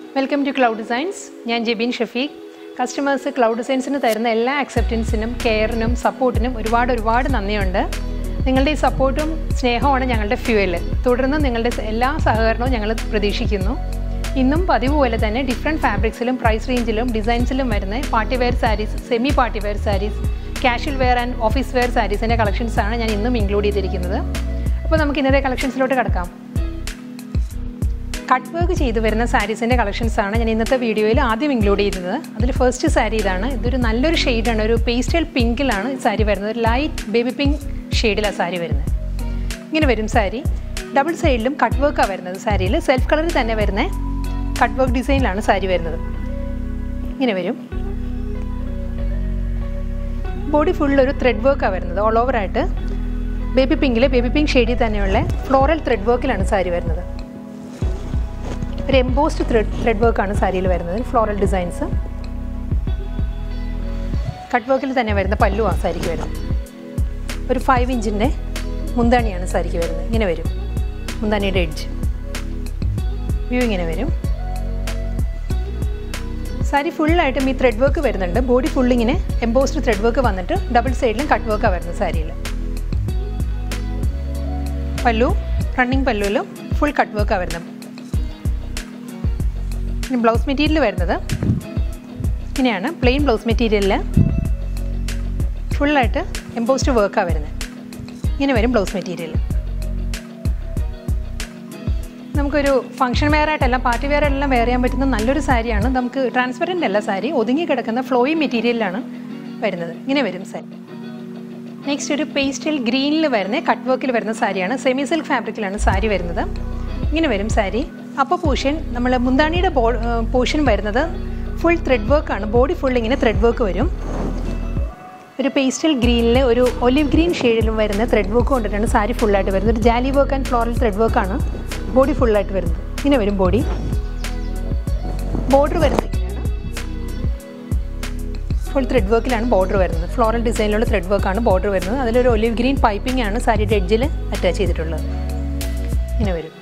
welcome to cloud designs ഞാൻ Jebin Shafeeq customers cloud ഡിസൈൻസിന് തരുന്ന എല്ലാ അക്സെപ്റ്റൻസിനും കെയറിനും സപ്പോർട്ടിനും ഒരുപാട് ഒരുപാട് നന്ദിയുണ്ട് നിങ്ങളുടെ ഈ സപ്പോർട്ടും സ്നേഹമാണ് ഞങ്ങളുടെ ഫ്യൂവൽ തുടർന്ന് നിങ്ങളുടെ എല്ലാ സഹകരണവും ഞങ്ങൾ പ്രതീക്ഷിക്കുന്നു ഇന്നും പതിവ് പോലെ തന്നെ ഡിഫറെൻറ്റ് ഫാബ്രിക്സിലും പ്രൈസ് റേഞ്ചിലും ഡിസൈൻസിലും വരുന്ന party wear sarees semi party wear sarees casual wear and office wear സാരീസിൻ്റെ കളക്ഷൻസാണ് ഞാൻ ഇന്നും ഇൻക്ലൂഡ് ചെയ്തിരിക്കുന്നത് അപ്പോൾ നമുക്ക് ഇന്നത്തെ കളക്ഷൻസിലോട്ട് കിടക്കാം കട്ട് വർക്ക് ചെയ്ത് വരുന്ന സാരീസിൻ്റെ കളക്ഷൻസാണ് ഞാൻ ഇന്നത്തെ വീഡിയോയിൽ ആദ്യം ഇൻക്ലൂഡ് ചെയ്യുന്നത് അതിൽ ഫസ്റ്റ് സാരി ഇതാണ് ഇതൊരു നല്ലൊരു ഷെയ്ഡാണ് ഒരു പേസ്റ്റൽ പിങ്കിലാണ് ഈ സാരി വരുന്നത് ഒരു ലൈറ്റ് ബേബി പിങ്ക് ഷെയ്ഡിലാണ് സാരി വരുന്നത് ഇങ്ങനെ വരും സാരി ഡബിൾ സൈഡിലും കട്ട് വർക്കാണ് വരുന്നത് സാരിയിൽ സെൽഫ് കളറിൽ തന്നെ വരുന്ന കട്ട് വർക്ക് ഡിസൈനിലാണ് സാരി വരുന്നത് ഇങ്ങനെ വരും ബോഡി ഫുൾ ഒരു ത്രെഡ് വർക്കാണ് വരുന്നത് ഓൾ ഓവർ ആയിട്ട് ബേബി പിങ്കിൽ ബേബി പിങ്ക് ഷെയ്ഡിൽ തന്നെയുള്ള ഫ്ലോറൽ ത്രെഡ് വർക്കിലാണ് സാരി വരുന്നത് ഒരു എംബോസ്ഡ് ത്രെഡ് ത്രെഡ് വർക്കാണ് സാരിയിൽ വരുന്നത് ഫ്ലോറൽ ഡിസൈൻസ് കട്ട് വർക്കിൽ തന്നെ വരുന്ന പല്ലുവാണ് സാരിക്ക് വരുന്നത് ഒരു ഫൈവ് ഇഞ്ചിൻ്റെ മുന്താണിയാണ് സാരിക്ക് വരുന്നത് ഇങ്ങനെ വരും മുന്താണിയുടെ എഡ്ജ് വ്യൂ ഇങ്ങനെ വരും സാരി ഫുള്ളായിട്ടും ഈ ത്രെഡ് വർക്ക് വരുന്നുണ്ട് ബോഡി ഫുള്ളിങ്ങനെ എംബോസ്ഡ് ത്രെഡ് വർക്ക് വന്നിട്ട് ഡബിൾ സൈഡിലും കട്ട് വർക്കാണ് വരുന്നത് സാരിയിൽ പല്ലു റണ്ണിങ് പല്ലുവിലും ഫുൾ കട്ട് വർക്കാണ് വരുന്നത് ഇനി ബ്ലൗസ് മെറ്റീരിയൽ വരുന്നത് ഇങ്ങനെയാണ് പ്ലെയിൻ ബ്ലൗസ് മെറ്റീരിയലിൽ ഫുള്ളായിട്ട് എംബോസ്ഡ് വർക്കാണ് വരുന്നത് ഇങ്ങനെ വരും ബ്ലൗസ് മെറ്റീരിയൽ നമുക്കൊരു ഫംഗ്ഷൻ വെയർ ആയിട്ടെല്ലാം പാർട്ടി വെയർ എല്ലാം വെയർ ചെയ്യാൻ പറ്റുന്ന നല്ലൊരു സാരിയാണ് നമുക്ക് ട്രാൻസ്പെറൻ്റ് അല്ല സാരി ഒതുങ്ങി കിടക്കുന്ന ഫ്ലോയി മെറ്റീരിയലിലാണ് വരുന്നത് ഇങ്ങനെ വരും സാരി നെക്സ്റ്റ് ഒരു പേസ്റ്റൽ ഗ്രീനിൽ വരുന്ന കട്ട് വർക്കിൽ വരുന്ന സാരിയാണ് സെമി സിൽക്ക് ഫാബ്രിക്കിലാണ് സാരി വരുന്നത് ഇങ്ങനെ വരും സാരി അപ്പോൾ പോർഷൻ നമ്മൾ മുന്താണിയുടെ ബോ പോർഷൻ വരുന്നത് ഫുൾ ത്രെഡ് വർക്കാണ് ബോഡി ഫുൾ ഇങ്ങനെ ത്രെഡ് വർക്ക് വരും ഒരു പേസ്റ്റൽ ഗ്രീനിൽ ഒരു ഒലിവ് ഗ്രീൻ ഷെയ്ഡിലും വരുന്ന ത്രെഡ് വർക്ക് കൊണ്ടിട്ടാണ് സാരി ഫുള്ളായിട്ട് വരുന്നത് ഒരു jali work and floral thread വർക്കാണ് ബോഡി ഫുള്ളായിട്ട് വരുന്നത് ഇങ്ങനെ വരും ബോഡി ബോർഡർ വരുന്നത് ഇങ്ങനെയാണ് ഫുൾ ത്രെഡ് വർക്കിലാണ് ബോർഡർ വരുന്നത് ഫ്ലോറൽ ഡിസൈനിലുള്ള ത്രെഡ് വർക്കാണ് ബോർഡർ വരുന്നത് അതിലൊരു ഒലിവ് ഗ്രീൻ പൈപ്പിംഗ് ആണ് സാരിയുടെ എഡ്ജിൽ അറ്റാച്ച് ചെയ്തിട്ടുള്ളത് ഇങ്ങനെ വരും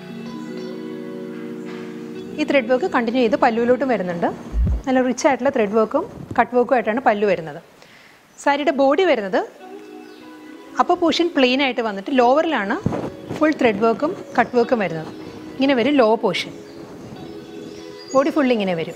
ഈ ത്രെഡ് വർക്ക് കണ്ടിന്യൂ ചെയ്ത് പല്ലുവിലോട്ടും വരുന്നുണ്ട് നല്ല റിച്ച് ആയിട്ടുള്ള ത്രെഡ് വർക്കും കട്ട് വർക്കും ആയിട്ടാണ് പല്ലു വരുന്നത് സാരിയുടെ ബോഡി വരുന്നത് അപ്പോൾ പോർഷൻ പ്ലെയിൻ ആയിട്ട് വന്നിട്ട് ലോവറിലാണ് ഫുൾ ത്രെഡ് വർക്കും കട്ട് വർക്കും വരുന്നത് ഇങ്ങനെ വരും ലോ പോർഷൻ ബോഡി ഫുൾ ഇങ്ങനെ വരും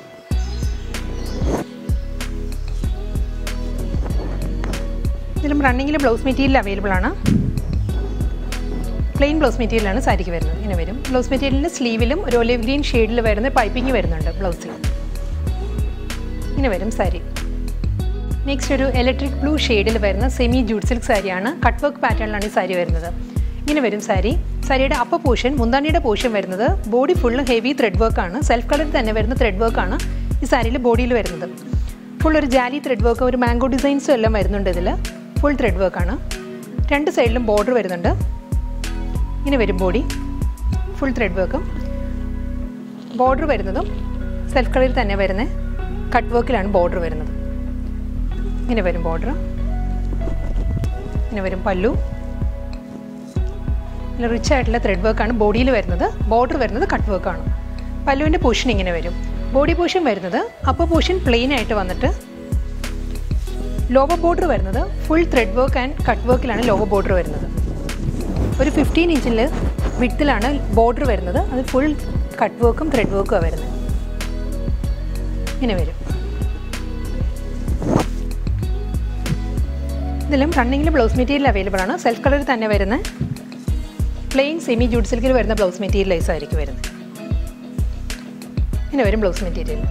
ഇതിലും റണ്ണിങ്ങിൽ ബ്ലൗസ് മെറ്റീരിയൽ അവൈലബിൾ ആണ് പ്ലെയിൻ ബ്ലൗസ് മെറ്റീരിയലാണ് സാരിക്ക് വരുന്നത് ഇങ്ങനെ വരും ബ്ലൗസ് മെറ്റീരിയലിൻ്റെ സ്ലീവിലും ഒരു ഒലിവ് ഗ്രീൻ ഷെയ്ഡിൽ വരുന്ന പൈപ്പിംഗ് വരുന്നുണ്ട് ബ്ലൗസിൽ ഇങ്ങനെ വരും സാരി നെക്സ്റ്റ് ഒരു ഇലക്ട്രിക് ബ്ലൂ ഷെയ്ഡിൽ വരുന്ന സെമി ജൂട്ട് സിൽക്ക് സാരിയാണ് കട്ട് വർക്ക് പാറ്റേണിലാണ് ഈ സാരി വരുന്നത് ഇങ്ങനെ വരും സാരി സാരിയുടെ അപ്പർ പോർഷൻ മുന്താണിയുടെ പോർഷൻ വരുന്നത് ബോഡി ഫുള്ള് ഹെവി ത്രെഡ് വർക്കാണ് സെൽഫ് കളറിൽ തന്നെ വരുന്ന ത്രെഡ് വർക്കാണ് ഈ സാരിയിൽ ബോഡിയിൽ വരുന്നത് ഫുൾ ഒരു ജാലി ത്രെഡ് വർക്ക് ഒരു മാംഗോ ഡിസൈൻസും എല്ലാം വരുന്നുണ്ട് ഇതിൽ ഫുൾ ത്രെഡ് വർക്കാണ് രണ്ട് സൈഡിലും ബോർഡർ വരുന്നുണ്ട് ഇങ്ങനെ വരും ബോഡി ഫുൾ ത്രെഡ് വർക്കും ബോർഡർ വരുന്നതും സെൽഫ് കളറിൽ തന്നെ വരുന്ന കട്ട് വർക്കിലാണ് ബോർഡർ വരുന്നത് ഇങ്ങനെ വരും ബോർഡർ ഇങ്ങനെ വരും പല്ലു നല്ല റിച്ച് ആയിട്ടുള്ള ത്രെഡ് വർക്കാണ് ബോഡിയിൽ വരുന്നത് ബോർഡർ വരുന്നത് കട്ട് വർക്കാണ് പല്ലുവിൻ്റെ പോർഷൻ ഇങ്ങനെ വരും ബോഡി പോർഷൻ വരുന്നത് അപ്പർ പോർഷൻ പ്ലെയിൻ ആയിട്ട് വന്നിട്ട് ലോവർ ബോർഡർ വരുന്നത് full thread work and cut വർക്കിലാണ് ലോവർ ബോർഡർ വരുന്നത് ഒരു ഫിഫ്റ്റീൻ ഇഞ്ചിൽ വിട്ടിലാണ് ബോർഡർ വരുന്നത് അത് ഫുൾ കട്ട് വർക്കും ത്രെഡ് വർക്കുമാണ് വരുന്നത് ഇങ്ങനെ വരും ഇതിലും റണ്ണിങ്ങിൽ ബ്ലൗസ് മെറ്റീരിയൽ അവൈലബിൾ ആണ് സെൽഫ് കളറിൽ തന്നെ വരുന്ന പ്ലെയിൻ സെമി ജൂട്ട് സിൽക്കിൽ വരുന്ന ബ്ലൗസ് മെറ്റീരിയൽ ഐസ് ആയിരിക്കും വരുന്നത് ഇങ്ങനെ വരും ബ്ലൗസ് മെറ്റീരിയൽ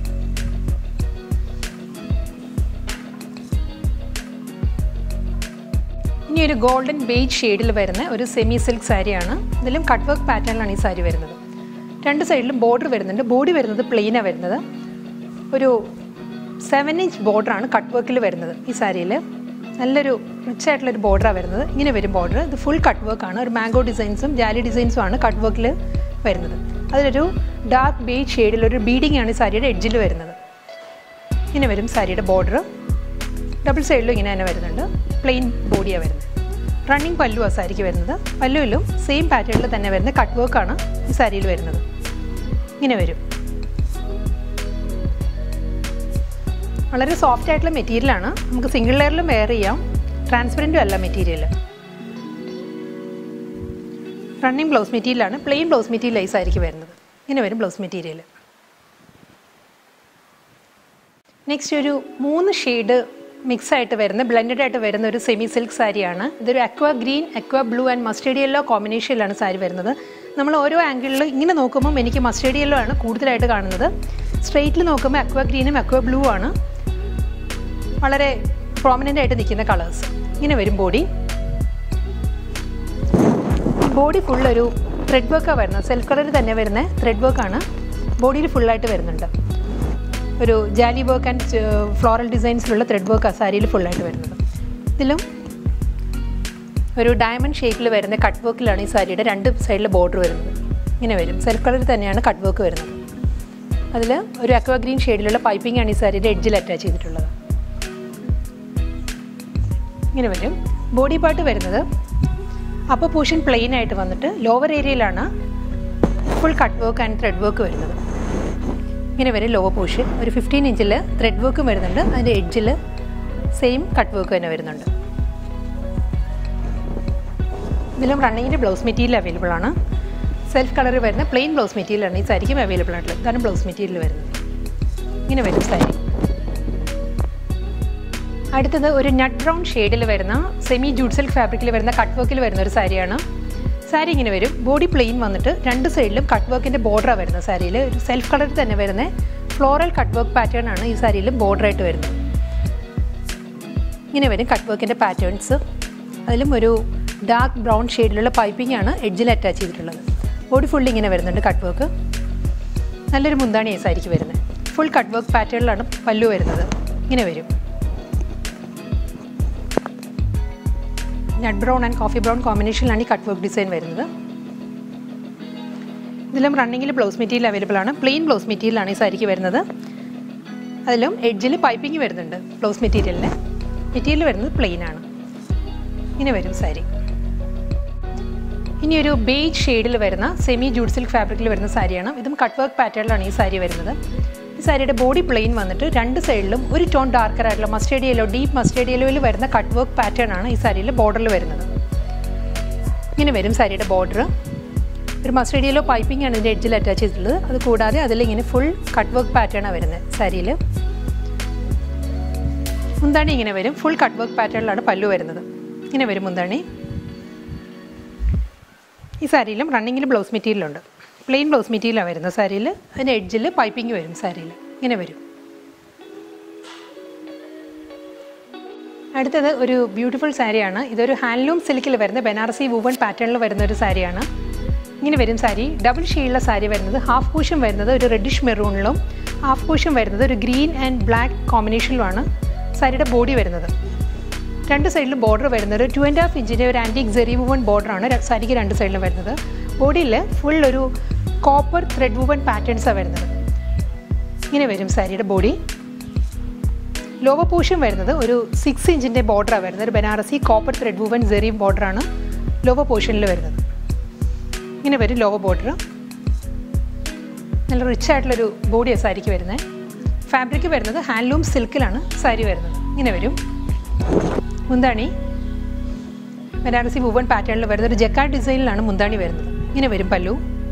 ഇനി ഒരു ഗോൾഡൻ ബേജ് ഷെയ്ഡിൽ വരുന്ന ഒരു സെമി സിൽക്ക് സാരിയാണ് ഇതിലും കട്ട് വർക്ക് പാറ്റേണിലാണ് ഈ സാരി വരുന്നത് രണ്ട് സൈഡിലും ബോർഡർ വരുന്നുണ്ട് ബോഡി വരുന്നത് പ്ലെയിനാണ് വരുന്നത് ഒരു സെവൻ ഇഞ്ച് ബോർഡറാണ് കട്ട് വർക്കിൽ വരുന്നത് ഈ സാരിയിൽ നല്ലൊരു റിച്ച് ആയിട്ടുള്ളൊരു ബോർഡറാണ് വരുന്നത് ഇങ്ങനെ വരും ബോർഡർ ഇത് ഫുൾ കട്ട് വർക്കാണ് ഒരു മാംഗോ ഡിസൈൻസും ജാലി ഡിസൈൻസും ആണ് കട്ട് വർക്കിൽ വരുന്നത് അതിലൊരു ഡാർക്ക് ബേജ് ഷെയ്ഡിലൊരു ബീഡിംഗ് ആണ് ഈ സാരിയുടെ എഡ്ജിൽ വരുന്നത് ഇങ്ങനെ വരും സാരിയുടെ ബോർഡർ ഡബിൾ സൈഡിലും ഇങ്ങനെ തന്നെ വരുന്നുണ്ട് പ്ലെയിൻ ബോഡിയാണ് വരുന്നത് റണ്ണിങ് പല്ലു ആ സാരിക്ക് വരുന്നത് പല്ലുവിലും സെയിം പാറ്റേണിൽ തന്നെ വരുന്ന കട്ട് വർക്കാണ് ഈ സാരിയിൽ വരുന്നത് ഇങ്ങനെ വരും വളരെ സോഫ്റ്റ് ആയിട്ടുള്ള മെറ്റീരിയലാണ് നമുക്ക് സിംഗിൾ ലെയറിലും വെയർ ചെയ്യാം ട്രാൻസ്പെറൻറ്റും അല്ല മെറ്റീരിയൽ റണ്ണിങ് ബ്ലൗസ് മെറ്റീരിയലാണ് പ്ലെയിൻ ബ്ലൗസ് മെറ്റീരിയൽ ലൈസ് ആയിരിക്കും വരുന്നത് ഇങ്ങനെ വരും ബ്ലൗസ് മെറ്റീരിയൽ നെക്സ്റ്റ് ഒരു മൂന്ന് ഷെയ്ഡ് മിക്സ് ആയിട്ട് വരുന്ന ബ്ലെൻഡഡ് ആയിട്ട് വരുന്ന ഒരു സെമി സിൽക്ക് സാരിയാണ് ഇതൊരു aqua green aqua blue and mustard yellow കോമ്പിനേഷനിലാണ് സാരി വരുന്നത് നമ്മൾ ഓരോ ആംഗിളിൽ ഇങ്ങനെ നോക്കുമ്പോൾ എനിക്ക് മസ്റ്റേഡ് യെല്ലോ ആണ് കൂടുതലായിട്ട് കാണുന്നത് സ്ട്രെയിറ്റിൽ നോക്കുമ്പോൾ അക്വ ഗ്രീനും അക്വ ബ്ലൂ ആണ് വളരെ പ്രോമിനൻ്റ് ആയിട്ട് നിൽക്കുന്ന കളേഴ്സ് ഇങ്ങനെ വരും ബോഡി ബോഡി ഫുൾ ഒരു ത്രെഡ് വർക്കാണ് വരുന്നത് സെൽഫ് കളറിൽ തന്നെ വരുന്ന ത്രെഡ് വർക്കാണ് ബോഡിയിൽ ഫുള്ളായിട്ട് വരുന്നുണ്ട് ഒരു ജാലി വർക്ക് ആൻഡ് ഫ്ലോറൽ ഡിസൈൻസിലുള്ള ത്രെഡ് വർക്ക് ആ സാരിയിൽ ഫുള്ളായിട്ട് വരുന്നത് ഇതിലും ഒരു ഡയമണ്ട് ഷേപ്പിൽ വരുന്ന കട്ട് വർക്കിലാണ് ഈ സാരിയുടെ രണ്ട് സൈഡിൽ ബോർഡർ വരുന്നത് ഇങ്ങനെ വരും സെൽഫ് കളറിൽ തന്നെയാണ് കട്ട് വർക്ക് വരുന്നത് അതിൽ ഒരു അക്വ ഗ്രീൻ ഷെയ്ഡിലുള്ള പൈപ്പിംഗ് ആണ് ഈ സാരിയുടെ എഡ്ജിൽ അറ്റാച്ച് ചെയ്തിട്ടുള്ളത് ഇങ്ങനെ വരും ബോഡി പാർട്ട് വരുന്നത് അപ്പർ പോർഷൻ പ്ലെയിൻ ആയിട്ട് വന്നിട്ട് ലോവർ ഏരിയയിലാണ് full cut work and thread work വരുന്നത് ഇങ്ങനെ വരും ലോവർ പോർഷൻ ഒരു ഫിഫ്റ്റീൻ ഇഞ്ചിൽ ത്രെഡ് വർക്കും വരുന്നുണ്ട് അതിൻ്റെ എഡ്ജിൽ സെയിം കട്ട് വർക്ക് തന്നെ വരുന്നുണ്ട് ഇതിലും റണ്ണിങ്ങിൻ്റെ ബ്ലൗസ് മെറ്റീരിയൽ അവൈലബിൾ ആണ് സെൽഫ് കളർ വരുന്ന പ്ലെയിൻ ബ്ലൗസ് മെറ്റീരിയലാണ് ഈ സാരിക്കും അവൈലബിൾ ആയിട്ടുള്ളത് ഇതാണ് ബ്ലൗസ് മെറ്റീരിയൽ വരുന്നത് ഇങ്ങനെ വരും സാരി അടുത്തത് ഒരു നട്ട് ബ്രൗൺ ഷെയ്ഡിൽ വരുന്ന സെമി ജൂഡ് സിൽക്ക് ഫാബ്രിക്കിൽ വരുന്ന കട്ട് വർക്കിൽ വരുന്ന ഒരു സാരിയാണ് സാരി ഇങ്ങനെ വരും ബോഡി പ്ലെയിൻ വന്നിട്ട് രണ്ട് സൈഡിലും കട്ട് വർക്കിൻ്റെ ബോർഡറാണ് വരുന്നത് സാരിയിൽ ഒരു സെൽഫ് കളറിൽ തന്നെ വരുന്ന ഫ്ലോറൽ കട്ട് വർക്ക് പാറ്റേൺ ആണ് ഈ സാരിയിൽ ബോർഡറായിട്ട് വരുന്നത് ഇങ്ങനെ വരും കട്ട് വർക്കിൻ്റെ പാറ്റേൺസ് അതിലും ഒരു ഡാർക്ക് ബ്രൗൺ ഷെയ്ഡിലുള്ള പൈപ്പിംഗ് ആണ് എഡ്ജിൽ അറ്റാച്ച് ചെയ്തിട്ടുള്ളത് ബോഡി ഫുള്ളി ഇങ്ങനെ വരുന്നുണ്ട് കട്ട് വർക്ക് നല്ലൊരു മുന്താണി ഈ സാരിക്ക് വരുന്നത് ഫുൾ കട്ട് വർക്ക് പാറ്റേണിലാണ് പല്ലു വരുന്നത് ഇങ്ങനെ വരും nut brown and coffee brown കോമ്പിനേഷനിലാണ് ഈ കട്ട് വർക്ക് ഡിസൈൻ വരുന്നത് ഇതിലും റണ്ണിങ്ങിൽ ബ്ലൗസ് മെറ്റീരിയൽ അവൈലബിൾ ആണ് പ്ലെയിൻ ബ്ലൗസ് മെറ്റീരിയലാണ് ഈ സാരിക്ക് വരുന്നത് അതിലും എഡ്ജിൽ പൈപ്പിംഗ് വരുന്നുണ്ട് ബ്ലൗസ് മെറ്റീരിയലിന് മെറ്റീരിയൽ വരുന്നത് പ്ലെയിൻ ആണ് ഇങ്ങനെ വരും സാരി ഇനി ഒരു ബേജ് ഷെയ്ഡിൽ വരുന്ന സെമി ജൂഡ് സിൽക്ക് ഫാബ്രിക്കിൽ വരുന്ന സാരിയാണ് ഇതും കട്ട് വർക്ക് പാറ്റേണിലാണ് ഈ സാരി വരുന്നത് ഈ സാരിയുടെ ബോഡി പ്ലെയിൻ വന്നിട്ട് രണ്ട് സൈഡിലും ഒരു ടോൺ ഡാർക്കർ ആയിട്ടുള്ള മസ്റ്റേഡ് യെല്ലോ ഡീപ്പ് മസ്റ്റേഡ് യെല്ലോയിൽ വരുന്ന കട്ട് വർക്ക് പാറ്റേൺ ആണ് ഈ സാരിയിൽ ബോർഡറിൽ വരുന്നത് ഇങ്ങനെ വരും സാരിയുടെ ബോർഡർ ഒരു മസ്റ്റേഡ് യെല്ലോ പൈപ്പിംഗ് ആണ് ഇതിൻ്റെ എഡ്ജിൽ അറ്റാച്ച് ചെയ്തിട്ടുള്ളത് അത് കൂടാതെ അതിൽ ഇങ്ങനെ ഫുൾ കട്ട് വർക്ക് പാറ്റേൺ ആണ് വരുന്നത് സാരിയിൽ മുന്താണി ഇങ്ങനെ വരും ഫുൾ കട്ട് വർക്ക് പാറ്റേണിലാണ് പല്ലു വരുന്നത് ഇങ്ങനെ വരും മുന്താണി ഈ സാരിയിലും റണ്ണിങ്ങിൽ ബ്ലൗസ് മെറ്റീരിയലുണ്ട് പ്ലെയിൻ ബ്ലൗസ് മെറ്റീരിയലാണ് വരുന്നത് സാരിയിൽ അതിൻ്റെ എഡ്ജിൽ പൈപ്പിംഗ് വരും സാരിയിൽ ഇങ്ങനെ വരും അടുത്തത് ഒരു ബ്യൂട്ടിഫുൾ സാരിയാണ് ഇതൊരു ഹാൻഡ്ലൂം സിൽക്കിൽ വരുന്ന ബനാറസി വുവൺ പാറ്റേണിൽ വരുന്ന ഒരു സാരിയാണ് ഇങ്ങനെ വരും സാരി ഡബിൾ ഷെയ്ഡുള്ള സാരി വരുന്നത് ഹാഫ് പൂഷൻ വരുന്നത് ഒരു റെഡിഷ് മെറൂണിലും ഹാഫ് പൂഷൻ വരുന്നത് ഒരു ഗ്രീൻ ആൻഡ് ബ്ലാക്ക് കോമ്പിനേഷനിലുമാണ് സാരിയുടെ ബോഡി വരുന്നത് രണ്ട് സൈഡിലും ബോർഡർ വരുന്നത് ടു ആൻഡ് ഹാഫ് ഇഞ്ചിൻ്റെ ഒരു ആൻറ്റിക് ജെറി വുവൺ ബോർഡറാണ് സാരിക്ക് രണ്ട് സൈഡിലും വരുന്നത് ബോഡിയിൽ ഫുൾ ഒരു കോപ്പർ ത്രെഡ് വുവൺ പാറ്റേൺസാണ് വരുന്നത് ഇങ്ങനെ വരും സാരിയുടെ ബോഡി ലോവർ പോർഷൻ വരുന്നത് ഒരു സിക്സ് ഇഞ്ചിൻ്റെ ബോർഡറാണ് വരുന്നത് ഒരു Banarasi copper thread woven zari ബോർഡറാണ് ലോവർ പോർഷനിൽ വരുന്നത് ഇങ്ങനെ വരും ലോവർ ബോർഡർ നല്ല റിച്ച് ആയിട്ടുള്ളൊരു ബോഡിയാണ് സാരിക്ക് വരുന്നത് ഫാബ്രിക് വരുന്നത് ഹാൻഡ്ലൂം സിൽക്കിലാണ് സാരി വരുന്നത് ഇങ്ങനെ വരും മുന്താണി ബനാറസി വുവൺ പാറ്റേണിൽ വരുന്ന ഒരു ജക്കാർഡ് ഡിസൈനിലാണ് മുന്താണി വരുന്നത് ഇങ്ങനെ വരും പല്ലു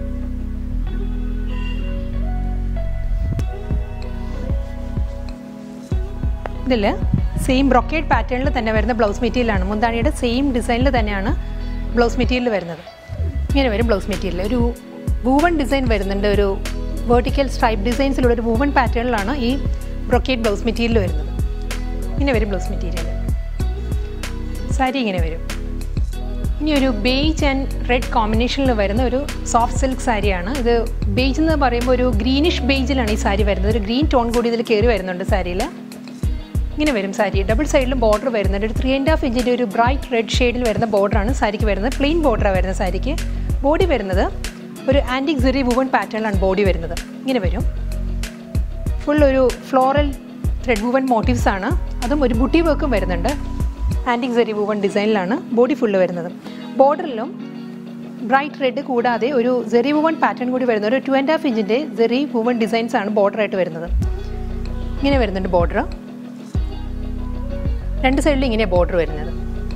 ഇതിൽ സെയിം ബ്രൊക്കേഡ് പാറ്റേണിൽ തന്നെ വരുന്ന ബ്ലൗസ് മെറ്റീരിയലാണ് മുന്താണിയുടെ സെയിം ഡിസൈനിൽ തന്നെയാണ് ബ്ലൗസ് മെറ്റീരിയൽ വരുന്നത് ഇങ്ങനെ വരും ബ്ലൗസ് മെറ്റീരിയൽ ഒരു വൂവൺ ഡിസൈൻ വരുന്നുണ്ട് ഒരു വേർട്ടിക്കൽ സ്ട്രൈപ്പ് ഡിസൈൻസിലുള്ള ഒരു വൂവൺ പാറ്റേണിലാണ് ഈ ബ്രൊക്കേഡ് ബ്ലൗസ് മെറ്റീരിയൽ വരുന്നത് ഇങ്ങനെ വരും ബ്ലൗസ് മെറ്റീരിയൽ സാരി ഇങ്ങനെ വരും ഇനി ഒരു ബേജ് ആൻഡ് റെഡ് കോമ്പിനേഷനിൽ വരുന്ന ഒരു സോഫ്റ്റ് സിൽക്ക് സാരിയാണ് ഇത് ബേജ് എന്ന് പറയുമ്പോൾ ഒരു ഗ്രീനിഷ് ബേജിലാണ് ഈ സാരി വരുന്നത് ഒരു ഗ്രീൻ ടോൺ കൂടി ഇതിൽ കയറി വരുന്നുണ്ട് സാരിയിൽ ഇങ്ങനെ വരും സാരി ഡബിൾ സൈഡിലും ബോർഡർ വരുന്നുണ്ട് ഒരു ത്രീ ആൻഡ് ഹാഫ് ഇഞ്ചിൻ്റെ ഒരു ബ്രൈറ്റ് റെഡ് ഷെയ്ഡിൽ വരുന്ന ബോർഡറാണ് സാരിക്ക് വരുന്നത് പ്ലെയിൻ ബോർഡറാണ് വരുന്നത് സാരിക്ക് ബോഡി വരുന്നത് ഒരു ആൻറ്റിക് സെറി വുവൺ പാറ്റേണിലാണ് ബോഡി വരുന്നത് ഇങ്ങനെ വരും ഫുൾ ഒരു ഫ്ലോറൽ ത്രെഡ് വുവൺ മോട്ടീവ്സ് ആണ് അതും ഒരു ബുട്ടി വർക്കും വരുന്നുണ്ട് ആൻറ്റിക് സെറി വുവൺ ഡിസൈനിലാണ് ബോഡി ഫുള്ള് വരുന്നത് ബോർഡറിലും ബ്രൈറ്റ് റെഡ് കൂടാതെ ഒരു സെറി വുവൺ പാറ്റേൺ കൂടി വരുന്ന ഒരു ടു ആൻഡ് ഹാഫ് ഇഞ്ചിൻ്റെ സെറി വുവൺ ഡിസൈൻസ് ആണ് ബോർഡറായിട്ട് വരുന്നത് ഇങ്ങനെ വരുന്നുണ്ട് ബോർഡർ രണ്ട് സൈഡിലും ഇങ്ങനെ ബോർഡർ വരുന്നത്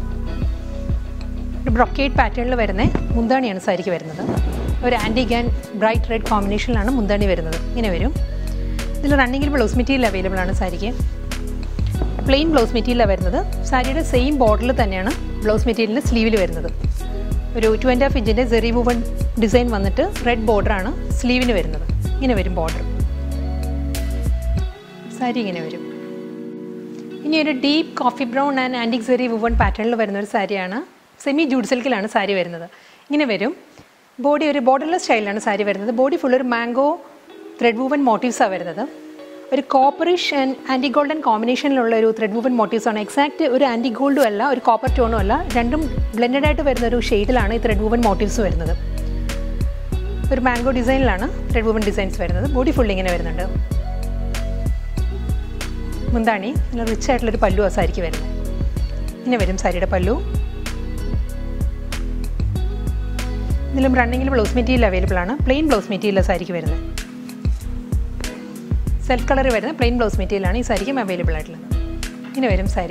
ഒരു ബ്രൊക്കേറ്റ് പാറ്റേണിൽ വരുന്ന മുന്താണിയാണ് സാരിക്ക് വരുന്നത് ഒരു ആൻറ്റിക് ആൻഡ് ബ്രൈറ്റ് റെഡ് കോമ്പിനേഷനിലാണ് മുന്താണി വരുന്നത് ഇങ്ങനെ വരും ഇതിൽ റണ്ണിങ്ങിൽ ബ്ലൗസ് മെറ്റീരിയൽ അവൈലബിൾ ആണ് സാരിക്ക് പ്ലെയിൻ ബ്ലൗസ് മെറ്റീരിയലാണ് വരുന്നത് സാരിയുടെ സെയിം ബോർഡറിൽ തന്നെയാണ് ബ്ലൗസ് മെറ്റീരിയലിൻ്റെ സ്ലീവിൽ വരുന്നത് ഒരു ടു ആൻഡ് ഹാഫ് ഇഞ്ചിൻ്റെ ജെറി വുവൺ ഡിസൈൻ വന്നിട്ട് റെഡ് ബോർഡറാണ് സ്ലീവിന് വരുന്നത് ഇങ്ങനെ വരും ബോർഡർ സാരി ഇങ്ങനെ വരും ഇനി ഒരു deep coffee brown and antique zari woven പാറ്റേണിൽ വരുന്ന ഒരു സാരിയാണ് സെമി ജൂഡ് സിൽക്കിലാണ് സാരി വരുന്നത് ഇങ്ങനെ വരും ബോഡി ഒരു ബോർഡർലെസ് സ്റ്റൈലിലാണ് സാരി വരുന്നത് ബോഡി ഫുൾ ഒരു മാംഗോ ത്രെഡ് വൂവൻ മോട്ടീവ്സാണ് വരുന്നത് ഒരു കോപ്പറിഷ് ആൻഡ് ആൻറ്റി ഗോൾഡൻ കോമ്പിനേഷനിലുള്ള ഒരു ത്രെഡ് വൂവൻ മോട്ടീവ്സ് ആണ് എക്സാക്റ്റ് ഒരു ആൻറ്റി ഗോൾഡും അല്ല ഒരു കോപ്പർ ടോണും അല്ല രണ്ടും ബ്ലെൻഡഡ് ആയിട്ട് വരുന്ന ഒരു ഷെയ്ഡിലാണ് ഈ ത്രെഡ് വൂവൻ മോട്ടീവ്സ് വരുന്നത് ഒരു മാംഗോ ഡിസൈനിലാണ് ത്രെഡ് വൂവൻ ഡിസൈൻസ് വരുന്നത് ബോഡി ഫുൾ ഇങ്ങനെ വരുന്നുണ്ട് മുന്താണി നല്ല റിച്ച് ആയിട്ടുള്ളൊരു പല്ലു ആ സാരിക്ക് വരുന്നത് ഇങ്ങനെ വരും സാരിയുടെ പല്ലു ഇതിലും റണ്ണിങ്ങിൽ ബ്ലൗസ് മെറ്റീരിയൽ അവൈലബിൾ ആണ് പ്ലെയിൻ ബ്ലൗസ് മെറ്റീരിയൽ സാരിക്ക് വരുന്നത് സെൽഫ് കളർ വരുന്ന പ്ലെയിൻ ബ്ലൗസ് മെറ്റീരിയലാണ് ഈ സാരിക്കും അവൈലബിൾ ആയിട്ടുള്ളത് ഇങ്ങനെ വരും സാരി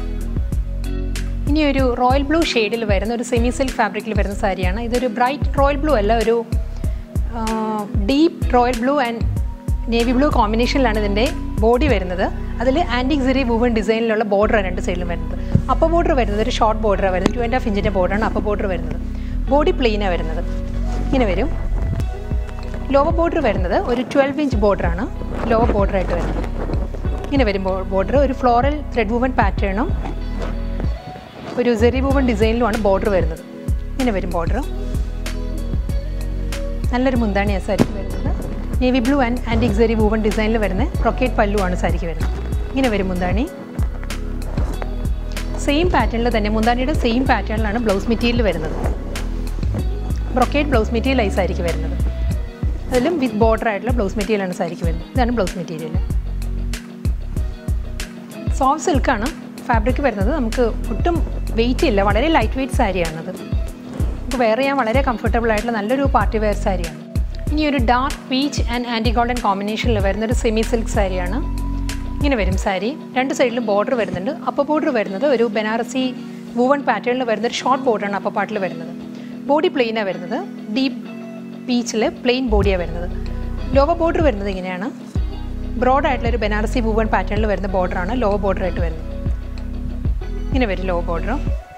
ഇനി ഒരു റോയൽ ബ്ലൂ ഷെയ്ഡിൽ വരുന്ന ഒരു സെമി സിൽക്ക് ഫാബ്രിക്കിൽ വരുന്ന സാരിയാണ് ഇതൊരു ബ്രൈറ്റ് റോയൽ ബ്ലൂ അല്ല ഒരു deep royal blue and navy blue കോമ്പിനേഷനിലാണ് ഇതിൻ്റെ ബോഡി വരുന്നത് അതിൽ ആൻറ്റിക് സിറി വൂവൻ ഡിസൈനിലുള്ള ബോർഡർ രണ്ട് സൈഡിലും വരുന്നത് അപ്പർ ബോർഡർ വരുന്നത് ഒരു ഷോർട്ട് ബോർഡറാണ് വരുന്നത് ടു ആൻഡ് ഹാഫ് ഇഞ്ചിൻ്റെ ബോർഡറാണ് അപ്പർ ബോർഡർ വരുന്നത് ബോഡി പ്ലെയിനാണ് വരുന്നത് ഇങ്ങനെ വരും ലോവർ ബോർഡർ വരുന്നത് ഒരു ട്വൽവ് ഇഞ്ച് ബോർഡറാണ് ലോവർ ബോർഡറായിട്ട് വരുന്നത് ഇങ്ങനെ വരും ബോർഡർ ഒരു ഫ്ലോറൽ ത്രെഡ് വൂവൻ പാറ്റേണും ഒരു സെറി വൂവൻ ഡിസൈനിലുമാണ് ബോർഡർ വരുന്നത് ഇങ്ങനെ വരും ബോർഡർ നല്ലൊരു മുന്താണിയാണ് സാരിക്ക് വരുന്നത് navy blue and antique zari woven ഡിസൈനിൽ വരുന്ന പ്രൊക്കേറ്റ് പല്ലു ആണ് സാരിക്ക് വരുന്നത് ഇങ്ങനെ വരും മുന്താണി സെയിം പാറ്റേണിൽ തന്നെ മുന്താണിയുടെ സെയിം പാറ്റേണിലാണ് ബ്ലൗസ് മെറ്റീരിയൽ വരുന്നത് ബ്രൊക്കേറ്റ് ബ്ലൗസ് മെറ്റീരിയൽ ആയി സാരിക്ക് വരുന്നത് അതിലും വിത്ത് ബോർഡർ ആയിട്ടുള്ള ബ്ലൗസ് മെറ്റീരിയലാണ് സാരിക്ക് വരുന്നത് ഇതാണ് ബ്ലൗസ് മെറ്റീരിയൽ സോഫ്റ്റ് സിൽക്കാണ് ഫാബ്രിക് വരുന്നത് നമുക്ക് ഒട്ടും വെയിറ്റ് ഇല്ല വളരെ ലൈറ്റ് വെയ്റ്റ് സാരിയാണത് നമുക്ക് വെയർ ചെയ്യാൻ വളരെ കംഫർട്ടബിൾ ആയിട്ടുള്ള നല്ലൊരു പാർട്ടി വെയർ സാരിയാണ് ഇനി ഒരു dark peach and antique golden കോമ്പിനേഷനിൽ വരുന്ന ഒരു സെമി സിൽക്ക് സാരിയാണ് ഇങ്ങനെ വരും സാരി രണ്ട് സൈഡിലും ബോർഡർ വരുന്നുണ്ട് അപ്പർ ബോർഡർ വരുന്നത് ഒരു ബനാറസി വൂവൺ പാറ്റേണിൽ വരുന്ന ഒരു ഷോർട്ട് ബോർഡറാണ് അപ്പർ പാർട്ടിൽ വരുന്നത് ബോഡി പ്ലെയിനാണ് വരുന്നത് ഡീപ്പ് പീച്ചിൽ പ്ലെയിൻ ബോഡിയാണ് വരുന്നത് ലോവർ ബോർഡർ വരുന്നത് ഇങ്ങനെയാണ് ബ്രോഡ് ആയിട്ടുള്ള ഒരു ബനാറസി വൂവൺ പാറ്റേണിൽ വരുന്ന ബോർഡറാണ് ലോവർ ബോർഡർ ആയിട്ട് വരുന്നത് ഇങ്ങനെ വരും ലോവർ ബോർഡർ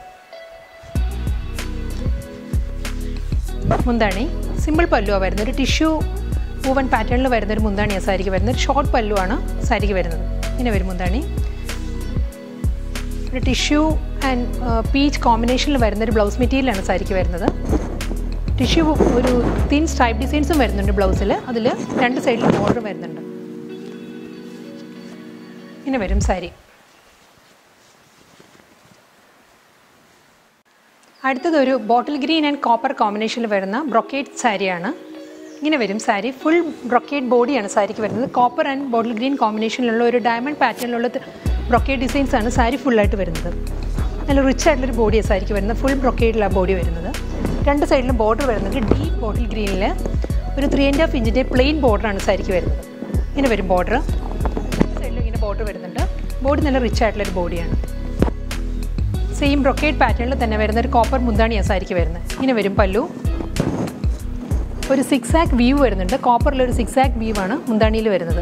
മുന്താണി സിമ്പിൾ പല്ലുവാണ് വരുന്നത് ഒരു ടിഷ്യൂ വൂവൺ പാറ്റേണിൽ വരുന്ന ഒരു മുന്താണിയാണ് സാരിക്ക് വരുന്നത് ഒരു ഷോർട്ട് പല്ലുവാണ് സാരിക്ക് വരുന്നത് ഇങ്ങനെ വരും മുന്താണി ഒരു ടിഷ്യൂ ആൻഡ് പീച്ച് കോമ്പിനേഷനിൽ വരുന്ന ഒരു ബ്ലൗസ് മെറ്റീരിയലാണ് സാരിക്ക് വരുന്നത് ടിഷ്യൂ ഒരു തിൻ സ്ട്രൈപ്പ് ഡിസൈൻസും വരുന്നുണ്ട് ബ്ലൗസിൽ അതിൽ രണ്ട് സൈഡിൽ ബോർഡർ വരുന്നുണ്ട് ഇങ്ങനെ വരും സാരി അടുത്തത് ഒരു ബോട്ടിൽ ഗ്രീൻ ആൻഡ് കോപ്പർ കോമ്പിനേഷനിൽ വരുന്ന ബ്രൊക്കേറ്റ് സാരിയാണ് ഇങ്ങനെ വരും സാരി ഫുൾ ബ്രൊക്കേറ്റ് ബോഡിയാണ് സാരിക്ക് വരുന്നത് കോപ്പർ ആൻഡ് ബോട്ടിൽ ഗ്രീൻ കോമ്പിനേഷനിലുള്ള ഒരു ഡയമണ്ട് പാറ്റേണിലുള്ള ബ്രൊക്കേറ്റ് ഡിസൈൻസ് ആണ് സാരി ഫുള്ളായിട്ട് വരുന്നത് നല്ല റിച്ച് ആയിട്ടുള്ളൊരു ബോഡിയാണ് സാരിക്ക് വരുന്നത് ഫുൾ ബ്രൊക്കേറ്റിലാണ് ബോഡി വരുന്നത് രണ്ട് സൈഡിലും ബോർഡർ വരുന്നുണ്ട് ഡീപ്പ് ബോട്ടിൽ ഗ്രീനിൽ ഒരു ത്രീ ആൻഡ് ഹാഫ് ഇഞ്ചിൻ്റെ പ്ലെയിൻ ബോർഡറാണ് സാരിക്ക് വരുന്നത് ഇങ്ങനെ വരും ബോർഡർ സൈഡിലും ഇങ്ങനെ ബോർഡർ വരുന്നുണ്ട് ബോഡി നല്ല റിച്ച് ആയിട്ടുള്ളൊരു ബോഡിയാണ് സെയിം ബ്രൊക്കേറ്റ് പാറ്റേണിൽ തന്നെ വരുന്ന ഒരു കോപ്പർ മുന്താണിയാണ് സാരിക്ക് വരുന്നത് ഇങ്ങനെ വരും പല്ലു ഒരു സിക്സ് ആക്ക് വ്യൂ വരുന്നുണ്ട് കോപ്പറിൽ ഒരു സിക്സ് ആക്ക് വ്യൂ ആണ് മുന്താണിയിൽ വരുന്നത്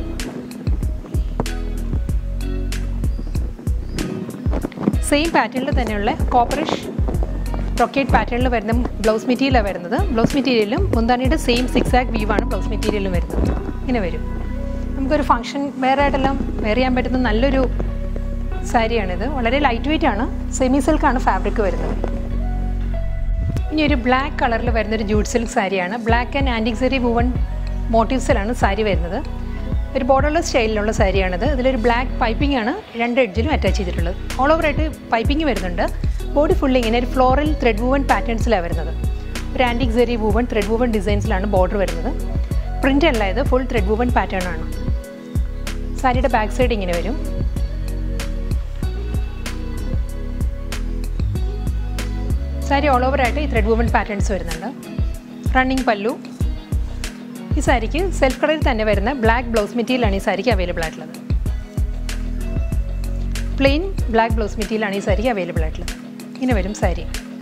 സെയിം പാറ്റേണിൽ തന്നെയുള്ള കോപ്പറിഷ് റൊക്കേറ്റ് പാറ്റേണിൽ വരുന്ന ബ്ലൗസ് മെറ്റീരിയലാണ് വരുന്നത് ബ്ലൗസ് മെറ്റീരിയലും മുന്താണിയുടെ സെയിം സിക്സ് ആക്ക് വ്യൂ ആണ് ബ്ലൗസ് മെറ്റീരിയലും വരുന്നത് ഇങ്ങനെ വരും നമുക്കൊരു ഫംഗ്ഷൻ വേറെ ആയിട്ടെല്ലാം വെയർ ചെയ്യാൻ പറ്റുന്ന നല്ലൊരു സാരിയാണിത് വളരെ ലൈറ്റ് വെയിറ്റ് ആണ് സെമി സിൽക്കാണ് ഫാബ്രിക് വരുന്നത് ഇനി ഒരു ബ്ലാക്ക് കളറിൽ വരുന്നൊരു ജൂഡ് സിൽക്ക് സാരിയാണ് black and antique zari woven മോട്ടീവ്സിലാണ് സാരി വരുന്നത് ഒരു ബോർഡർലെസ് സ്റ്റൈലിലുള്ള സാരിയാണിത് ഇതിലൊരു ബ്ലാക്ക് പൈപ്പിംഗ് ആണ് രണ്ട് എഡ്ജിലും അറ്റാച്ച് ചെയ്തിട്ടുള്ളത് ഓൾ ഓവർ ആയിട്ട് പൈപ്പിംഗ് വരുന്നുണ്ട് ബോഡി ഫുള്ളി ഇങ്ങനെ ഒരു ഫ്ലോറൽ ത്രെഡ് വൂവൺ പാറ്റേൺസിലാണ് വരുന്നത് ഒരു antique zari woven thread woven ഡിസൈൻസിലാണ് ബോർഡർ വരുന്നത് പ്രിൻ്റ് അല്ല ഇത് ഫുൾ ത്രെഡ് വൂവൺ പാറ്റേൺ ആണ് സാരിയുടെ ബാക്ക് സൈഡ് ഇങ്ങനെ വരും സാരി ഓൾ ഓവർ ആയിട്ട് ഈ ത്രെഡ് വുമൺ പാറ്റേൺസ് വരുന്നുണ്ട് റണ്ണിങ് പല്ലു ഈ സാരിക്ക് സെൽഫ് കളറിൽ തന്നെ വരുന്ന ബ്ലാക്ക് ബ്ലൗസ് മെറ്റീരിയലാണ് ഈ സാരിക്ക് അവൈലബിൾ ആയിട്ടുള്ളത് പ്ലെയിൻ ബ്ലാക്ക് ബ്ലൗസ് മെറ്റീരിയലാണ് ഈ സാരിക്ക് അവൈലബിൾ ആയിട്ടുള്ളത് ഇങ്ങനെ വരും സാരി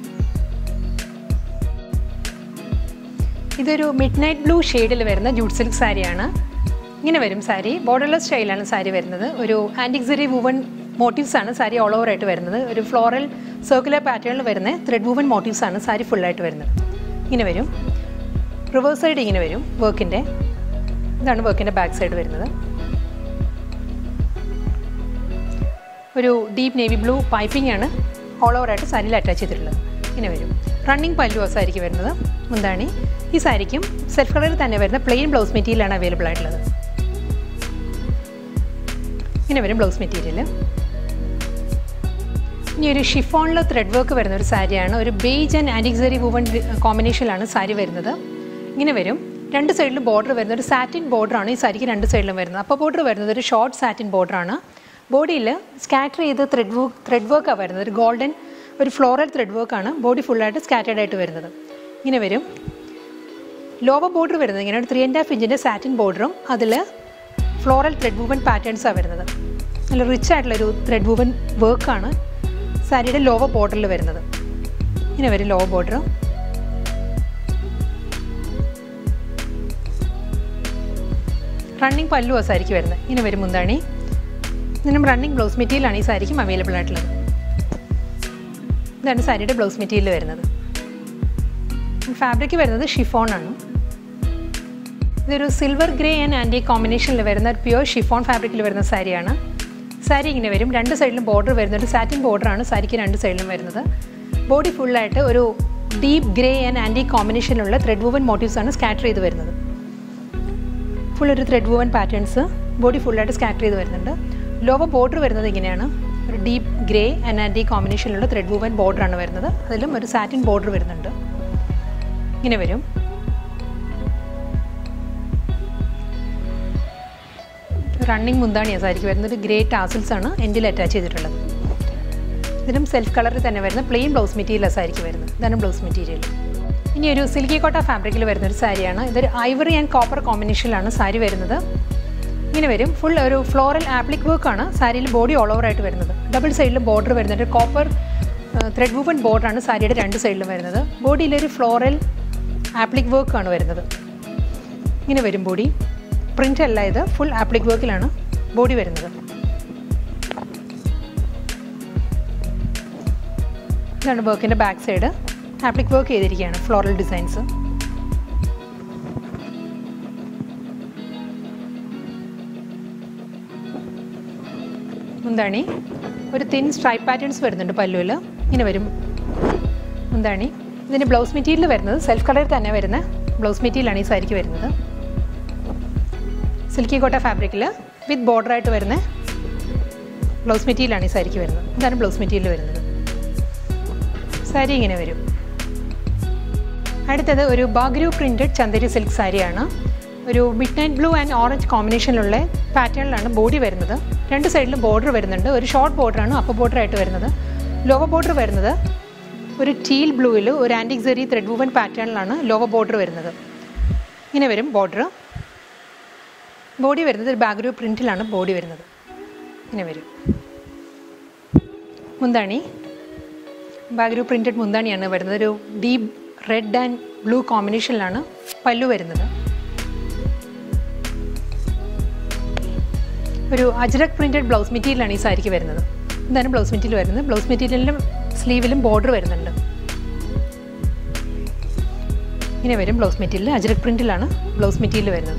ഇതൊരു മിഡ് നൈറ്റ് ബ്ലൂ ഷെയ്ഡിൽ വരുന്ന ജൂട്ട് സിൽക്ക് സാരിയാണ് ഇങ്ങനെ വരും സാരി ബോർഡർലെസ് സ്റ്റൈലാണ് സാരി വരുന്നത് ഒരു ആൻറ്റിക്സറി വുവൺ മോട്ടീവ്സ് ആണ് സാരി ഓൾ ഓവർ ആയിട്ട് വരുന്നത് ഒരു ഫ്ലോറൽ സർക്കുലർ പാറ്റേണിൽ വരുന്ന ത്രെഡ് വുവൺ മോട്ടീവ്സ് ആണ് സാരി ഫുള്ളായിട്ട് വരുന്നത് ഇങ്ങനെ വരും റിവേഴ്സ് സൈഡ് ഇങ്ങനെ വരും വർക്കിൻ്റെ ഇതാണ് വർക്കിൻ്റെ ബാക്ക് സൈഡ് വരുന്നത് ഒരു ഡീപ്പ് നേവി ബ്ലൂ പൈപ്പിംഗ് ആണ് ഓൾ ഓവർ ആയിട്ട് സാരിയിൽ അറ്റാച്ച് ചെയ്തിട്ടുള്ളത് ഇങ്ങനെ വരും റണ്ണിങ് പല്ലു ആ സാരിക്ക് വരുന്നത് മുന്താണി ഈ സാരിക്കും സെൽഫ് കളറിൽ തന്നെ വരുന്ന പ്ലെയിൻ ബ്ലൗസ് മെറ്റീരിയലാണ് അവൈലബിൾ ആയിട്ടുള്ളത് ഇങ്ങനെ വരും ബ്ലൗസ് മെറ്റീരിയൽ ഇനി ഒരു ഷിഫോണിൽ ത്രെഡ് വർക്ക് വരുന്ന ഒരു സാരിയാണ് ഒരു ബേജ് ആൻഡ് ആൻറ്റിക്സറി വുവൺ കോമ്പിനേഷനിലാണ് സാരി വരുന്നത് ഇങ്ങനെ വരും രണ്ട് സൈഡിലും ബോർഡർ വരുന്ന ഒരു സാറ്റിൻ ബോർഡറാണ് ഈ സാരിക്ക് രണ്ട് സൈഡിലും വരുന്നത് അപ്പോൾ ബോർഡർ വരുന്നത് ഒരു ഷോർട്ട് സാറ്റിൻ ബോർഡറാണ് ബോഡിയിൽ സ്കാറ്റർ ചെയ്ത് ത്രെഡ് വർക്ക് ത്രെഡ് വർക്കാണ് വരുന്നത് ഒരു ഗോൾഡൻ ഒരു ഫ്ലോറൽ ത്രെഡ് വർക്കാണ് ബോഡി ഫുള്ളായിട്ട് സ്കാറ്റേഡ് ആയിട്ട് വരുന്നത് ഇങ്ങനെ വരും ലോവർ ബോർഡർ വരുന്നത് ഇങ്ങനെ ഒരു ത്രീ ആൻഡ് ഹാഫ് ഇഞ്ചിൻ്റെ സാറ്റിൻ ബോർഡറും അതിൽ ഫ്ലോറൽ ത്രെഡ് വൂവൻ പാറ്റേൺസാണ് വരുന്നത് നല്ല റിച്ച് ആയിട്ടുള്ളൊരു ത്രെഡ് വൂവൻ വർക്കാണ് സാരിയുടെ ലോവർ ബോർഡറിൽ വരുന്നത് ഇങ്ങനെ വരും ലോവർ ബോർഡർ റണ്ണിങ് പല്ലു ആ സാരിക്ക് വരുന്നത് ഇങ്ങനെ വരും മുന്താണി ഇതിനും റണ്ണിങ് ബ്ലൗസ് മെറ്റീരിയലാണ് ഈ സാരിക്കും അവൈലബിൾ ആയിട്ടുള്ളത് ഇതാണ് സാരിയുടെ ബ്ലൗസ് മെറ്റീരിയൽ വരുന്നത് ഫാബ്രിക് വരുന്നത് ഷിഫോൺ ആണ് ഇതൊരു സിൽവർ ഗ്രേ ആൻഡ് ആൻറ്റി കോമ്പിനേഷനിൽ വരുന്ന ഒരു പ്യുവർ ഷിഫോൺ ഫാബ്രിക്കിൽ വരുന്ന സാരിയാണ് സാരി ഇങ്ങനെ വരും രണ്ട് സൈഡിലും ബോർഡർ വരുന്ന ഒരു സാറ്റിൻ ബോർഡറാണ് സാരിക്ക് രണ്ട് സൈഡിലും വരുന്നത് ബോഡി ഫുള്ളായിട്ട് ഒരു ഡീപ്പ് ഗ്രേ ആൻഡ് ആൻറ്റി കോമ്പിനേഷനിലുള്ള ത്രെഡ് വൂവൻ മോട്ടീവ്സ് ആണ് സ്കാറ്റർ ചെയ്ത് വരുന്നത് ഫുൾ ഒരു ത്രെഡ് വൂവൻ പാറ്റേൺസ് ബോഡി ഫുള്ളായിട്ട് സ്കാറ്റർ ചെയ്ത് വരുന്നുണ്ട് ലോവർ ബോർഡർ വരുന്നത് ഇങ്ങനെയാണ് ഒരു ഡീപ്പ് ഗ്രേ ആൻഡ് ആൻറ്റി കോമ്പിനേഷനിലുള്ള ത്രെഡ് വൂവൻ ബോർഡറാണ് വരുന്നത് അതിലും ഒരു സാറ്റിൻ ബോർഡർ വരുന്നുണ്ട് ഇങ്ങനെ വരും റണ്ണിങ് മുന്താണിയാണ് സാരിക്ക് വരുന്നത് ഗ്രേ ടാസിൽസ് ആണ് എൻഡിൽ അറ്റാച്ച് ചെയ്തിട്ടുള്ളത് ഇതിനും സെൽഫ് കളറിൽ തന്നെ വരുന്ന പ്ലെയിൻ ബ്ലൗസ് മെറ്റീരിയലാണ് സാരിക്ക് വരുന്നത് ഇതാണ് ബ്ലൗസ് മെറ്റീരിയൽ ഇനി ഒരു സിൽക്കി കോട്ട ഫാബ്രിക്കിൽ വരുന്ന ഒരു സാരിയാണ് ഇതൊരു ഐവറി ആൻഡ് കോപ്പർ കോമ്പിനേഷനിലാണ് സാരി വരുന്നത് ഇങ്ങനെ വരും ഫുൾ ഒരു ഫ്ലോറൽ ആപ്ലിക് വർക്കാണ് സാരിയിൽ ബോഡി ഓൾ ഓവർ ആയിട്ട് വരുന്നത് ഡബിൾ സൈഡിലും ബോർഡർ വരുന്നുണ്ട് കോപ്പർ ത്രെഡ് വൂവൻ ബോർഡറാണ് സാരിയുടെ രണ്ട് സൈഡിലും വരുന്നത് ബോഡിയിലൊരു ഫ്ലോറൽ ആപ്ലിക് വർക്കാണ് വരുന്നത് ഇങ്ങനെ വരും ബോഡി പ്രിൻ്റ് അല്ല ഇത് ഫുൾ ആപ്ലിക് വർക്കിലാണ് ബോഡി വരുന്നത് ഇതാണ് വർക്കിൻ്റെ ബാക്ക് സൈഡ് ആപ്ലിക് വർക്ക് ചെയ്തിരിക്കുകയാണ് ഫ്ലോറൽ ഡിസൈൻസ് മുന്താണി ഒരു തിൻ സ്ട്രൈപ്പ് പാറ്റേൺസ് വരുന്നുണ്ട് പല്ലുവിൽ ഇങ്ങനെ വരും മുന്താണി ഇതിൻ്റെ ബ്ലൗസ് മെറ്റീരിയൽ വരുന്നത് സെൽഫ് കളറിൽ തന്നെ വരുന്ന ബ്ലൗസ് മെറ്റീരിയലാണ് ഈ സാരിക്ക് വരുന്നത് സിൽക്കി കോട്ട ഫാബ്രിക്കിൽ വിത്ത് ബോർഡറായിട്ട് വരുന്ന ബ്ലൗസ് മെറ്റീരിയലാണ് ഈ സാരിക്ക് വരുന്നത് ഇതാണ് ബ്ലൗസ് മെറ്റീരിയൽ വരുന്നത് സാരി ഇങ്ങനെ വരും അടുത്തത് ഒരു ബാഗ്രൂ പ്രിൻറ്റഡ് ചന്ദേരി സിൽക്ക് സാരിയാണ് ഒരു midnight blue and orange കോമ്പിനേഷനിലുള്ള പാറ്റേണിലാണ് ബോഡി വരുന്നത് രണ്ട് സൈഡിലും ബോർഡർ വരുന്നുണ്ട് ഒരു ഷോർട്ട് ബോർഡറാണ് അപ്പർ ബോർഡർ ആയിട്ട് വരുന്നത് ലോവർ ബോർഡർ വരുന്നത് ഒരു ടീൽ ബ്ലൂവിൽ ഒരു ആൻറ്റിക് സെറി ത്രെഡ് വൂവൻ പാറ്റേണിലാണ് ലോവർ ബോർഡർ വരുന്നത് ഇങ്ങനെ വരും ബോർഡർ ബോഡി വരുന്നത് ഒരു ബാഗ്രൂ പ്രിൻറ്റിലാണ് ബോഡി വരുന്നത് ഇങ്ങനെ വരും മുന്താണി ബാഗ്രൂ പ്രിൻറ്റഡ് മുന്താണിയാണ് വരുന്നത് ഒരു ഡീപ്പ് റെഡ് ആൻഡ് ബ്ലൂ കോമ്പിനേഷനിലാണ് പല്ലു വരുന്നത് ഒരു അജ്രക് പ്രിൻറ്റഡ് ബ്ലൗസ് മെറ്റീരിയലാണ് ഈ സാരിക്ക് വരുന്നത് ഇതാണ് ബ്ലൗസ് മെറ്റീരിയൽ വരുന്നത് ബ്ലൗസ് മെറ്റീരിയലിലും സ്ലീവിലും ബോർഡർ വരുന്നുണ്ട് ഇങ്ങനെ വരും ബ്ലൗസ് മെറ്റീരിയൽ അജ്രക് പ്രിൻറ്റിലാണ് ബ്ലൗസ് മെറ്റീരിയൽ വരുന്നത്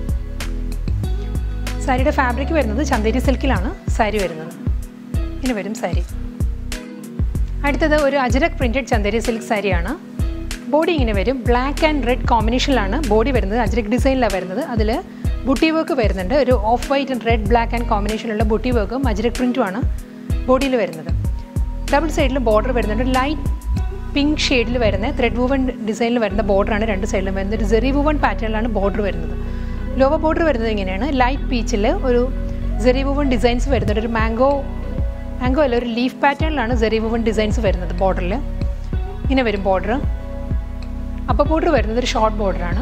സാരിയുടെ ഫാബ്രിക് വരുന്നത് ചന്തേരി സിൽക്കിലാണ് സാരി വരുന്നത് ഇങ്ങനെ വരും സാരി അടുത്തത് ഒരു അജരക് പ്രിൻറ്റഡ് ചന്തേരി സിൽക്ക് സാരിയാണ് ബോഡി ഇങ്ങനെ വരും ബ്ലാക്ക് ആൻഡ് റെഡ് കോമ്പിനേഷനിലാണ് ബോഡി വരുന്നത് അജരക് ഡിസൈനിലാണ് വരുന്നത് അതിൽ ബുട്ടി വർക്ക് വരുന്നുണ്ട് ഒരു off white and red black and കോമ്പിനേഷനിലുള്ള ബുട്ടി വർക്കും അജരക് പ്രിൻറ്റുമാണ് ബോഡിയിൽ വരുന്നത് ഡബിൾ സൈഡിലും ബോർഡർ വരുന്നുണ്ട് ലൈറ്റ് പിങ്ക് ഷെയ്ഡിൽ വരുന്ന ത്രെഡ് വൂവൺ ഡിസൈനിൽ വരുന്ന ബോർഡറാണ് രണ്ട് സൈഡിലും വരുന്നത് ഒരു ജെറി വൂവൺ പാറ്റേണിലാണ് ബോർഡർ വരുന്നത് ലോവർ ബോർഡർ വരുന്നത് ഇങ്ങനെയാണ് ലൈറ്റ് പീച്ചിൽ ഒരു ജെറി വൂവൺ ഡിസൈൻസ് വരുന്നുണ്ട് ഒരു മാംഗോ മാംഗോ അല്ല ഒരു ലീഫ് പാറ്റേണിലാണ് ജെറി വൂവൺ ഡിസൈൻസ് വരുന്നത് ബോർഡറിൽ ഇങ്ങനെ വരും ബോർഡർ അപ്പോൾ ബോർഡർ വരുന്നത് ഒരു ഷോർട്ട് ബോർഡറാണ്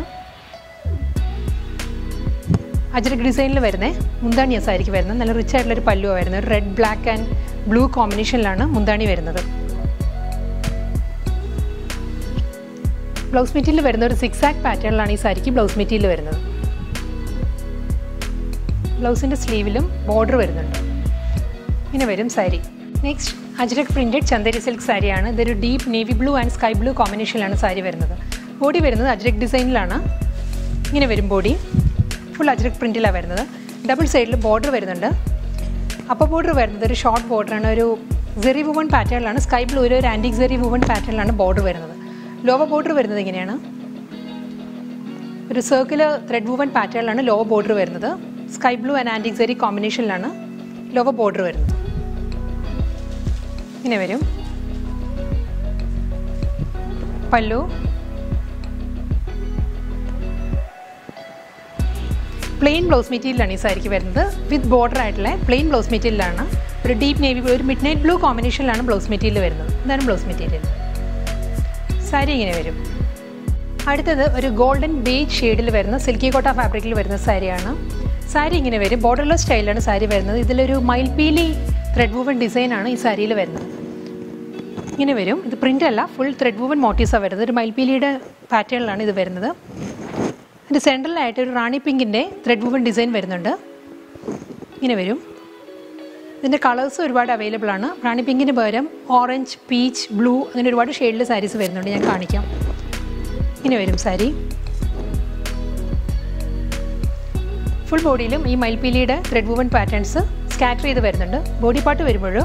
അജരക് ഡിസൈനിൽ വരുന്നത് മുന്താണിയസ് ആയിരിക്കും വരുന്നത് നല്ല റിച്ച് ആയിട്ടുള്ള ഒരു പല്ലുവാണ് വരുന്നത് ഒരു റെഡ് ബ്ലാക്ക് ആൻഡ് ബ്ലൂ കോമ്പിനേഷനിലാണ് മുന്താണി വരുന്നത് ബ്ലൗസ് മെറ്റീരിയൽ വരുന്ന ഒരു സിക്സ് ആക്ക് പാറ്റേണിലാണ് ഈ സാരിക്ക് ബ്ലൗസ് മെറ്റീരിയൽ വരുന്നത് ബ്ലൗസിൻ്റെ സ്ലീവിലും ബോർഡർ വരുന്നുണ്ട് ഇങ്ങനെ വരും sari next ajrak printed Chanderi silk സാരിയാണ് ഇതൊരു deep navy blue and sky blue കോമ്പിനേഷനിലാണ് സാരി വരുന്നത് ബോഡി വരുന്നത് അജ്രക് ഡിസൈനിലാണ് ഇങ്ങനെ വരും ബോഡി ഫുൾ അജ്രക് പ്രിൻറ്റിലാണ് വരുന്നത് ഡബിൾ സൈഡിൽ ബോർഡർ വരുന്നുണ്ട് അപ്പർ ബോർഡർ വരുന്നത് ഒരു ഷോർട്ട് ബോർഡറാണ് ഒരു സെറി വുവൺ പാറ്റേണിലാണ് സ്കൈ ബ്ലൂ ഒരു ആൻറ്റിക് സെറി വുവൺ പാറ്റേണിലാണ് ബോർഡർ വരുന്നത് ലോവർ ബോർഡർ വരുന്നത് ഇങ്ങനെയാണ് ഒരു സർക്കുലർ ത്രെഡ് വുവൺ പാറ്റേണിലാണ് ലോവർ ബോർഡർ വരുന്നത് sky blue and antique zari കോമ്പിനേഷനിലാണ് ലോവർ ബോർഡർ വരുന്നത് ഇങ്ങനെ വരും പല്ലു പ്ലെയിൻ ബ്ലൗസ് മെറ്റീരിയലാണ് ഈ സാരിക്ക് വരുന്നത് വിത്ത് ബോർഡർ ആയിട്ടുള്ള പ്ലെയിൻ ബ്ലൗസ് മെറ്റീരിയലാണ് ഒരു ഡീപ്പ് നേവി ഒരു മിഡ് നൈറ്റ് ബ്ലൂ കോമ്പിനേഷനിലാണ് ബ്ലൗസ് മെറ്റീരിയൽ വരുന്നത് ഇതാണ് ബ്ലൗസ് മെറ്റീരിയൽ സാരി ഇങ്ങനെ വരും അടുത്തത് ഒരു ഗോൾഡൻ ബേജ് ഷെയ്ഡിൽ വരുന്ന സിൽക്കി കോട്ട ഫാബ്രിക്കിൽ വരുന്ന സാരിയാണ് സാരി ഇങ്ങനെ വരും ബോർഡർലെസ് സ്റ്റൈലാണ് സാരി വരുന്നത് ഇതിലൊരു മയിൽപീലി ത്രെഡ് വൂവൻ ഡിസൈനാണ് ഈ സാരിയിൽ വരുന്നത് ഇങ്ങനെ വരും ഇത് പ്രിൻ്റ് അല്ല ഫുൾ ത്രെഡ് വൂവൻ മോട്ടീവ്സാണ് വരുന്നത് ഒരു മയിൽപീലിയുടെ പാറ്റേണിലാണ് ഇത് വരുന്നത് അതിൻ്റെ സെൻട്രലായിട്ട് ഒരു റാണി പിങ്കിൻ്റെ ത്രെഡ് വൂവൻ ഡിസൈൻ വരുന്നുണ്ട് ഇങ്ങനെ വരും ഇതിൻ്റെ കളേഴ്സ് ഒരുപാട് അവൈലബിൾ ആണ് റാണി പിങ്കിന് പകരം ഓറഞ്ച് പീച്ച് ബ്ലൂ അങ്ങനെ ഒരുപാട് ഷെയ്ഡിൽ സാരീസ് വരുന്നുണ്ട് ഞാൻ കാണിക്കാം ഇങ്ങനെ വരും സാരി ഫുൾ ബോഡിയിലും ഈ മയിൽപീലിയുടെ ത്രെഡ് വൂവൻ പാറ്റേൺസ് സ്കാറ്റർ ചെയ്ത് വരുന്നുണ്ട് ബോഡി പാർട്ട് വരുമ്പോൾ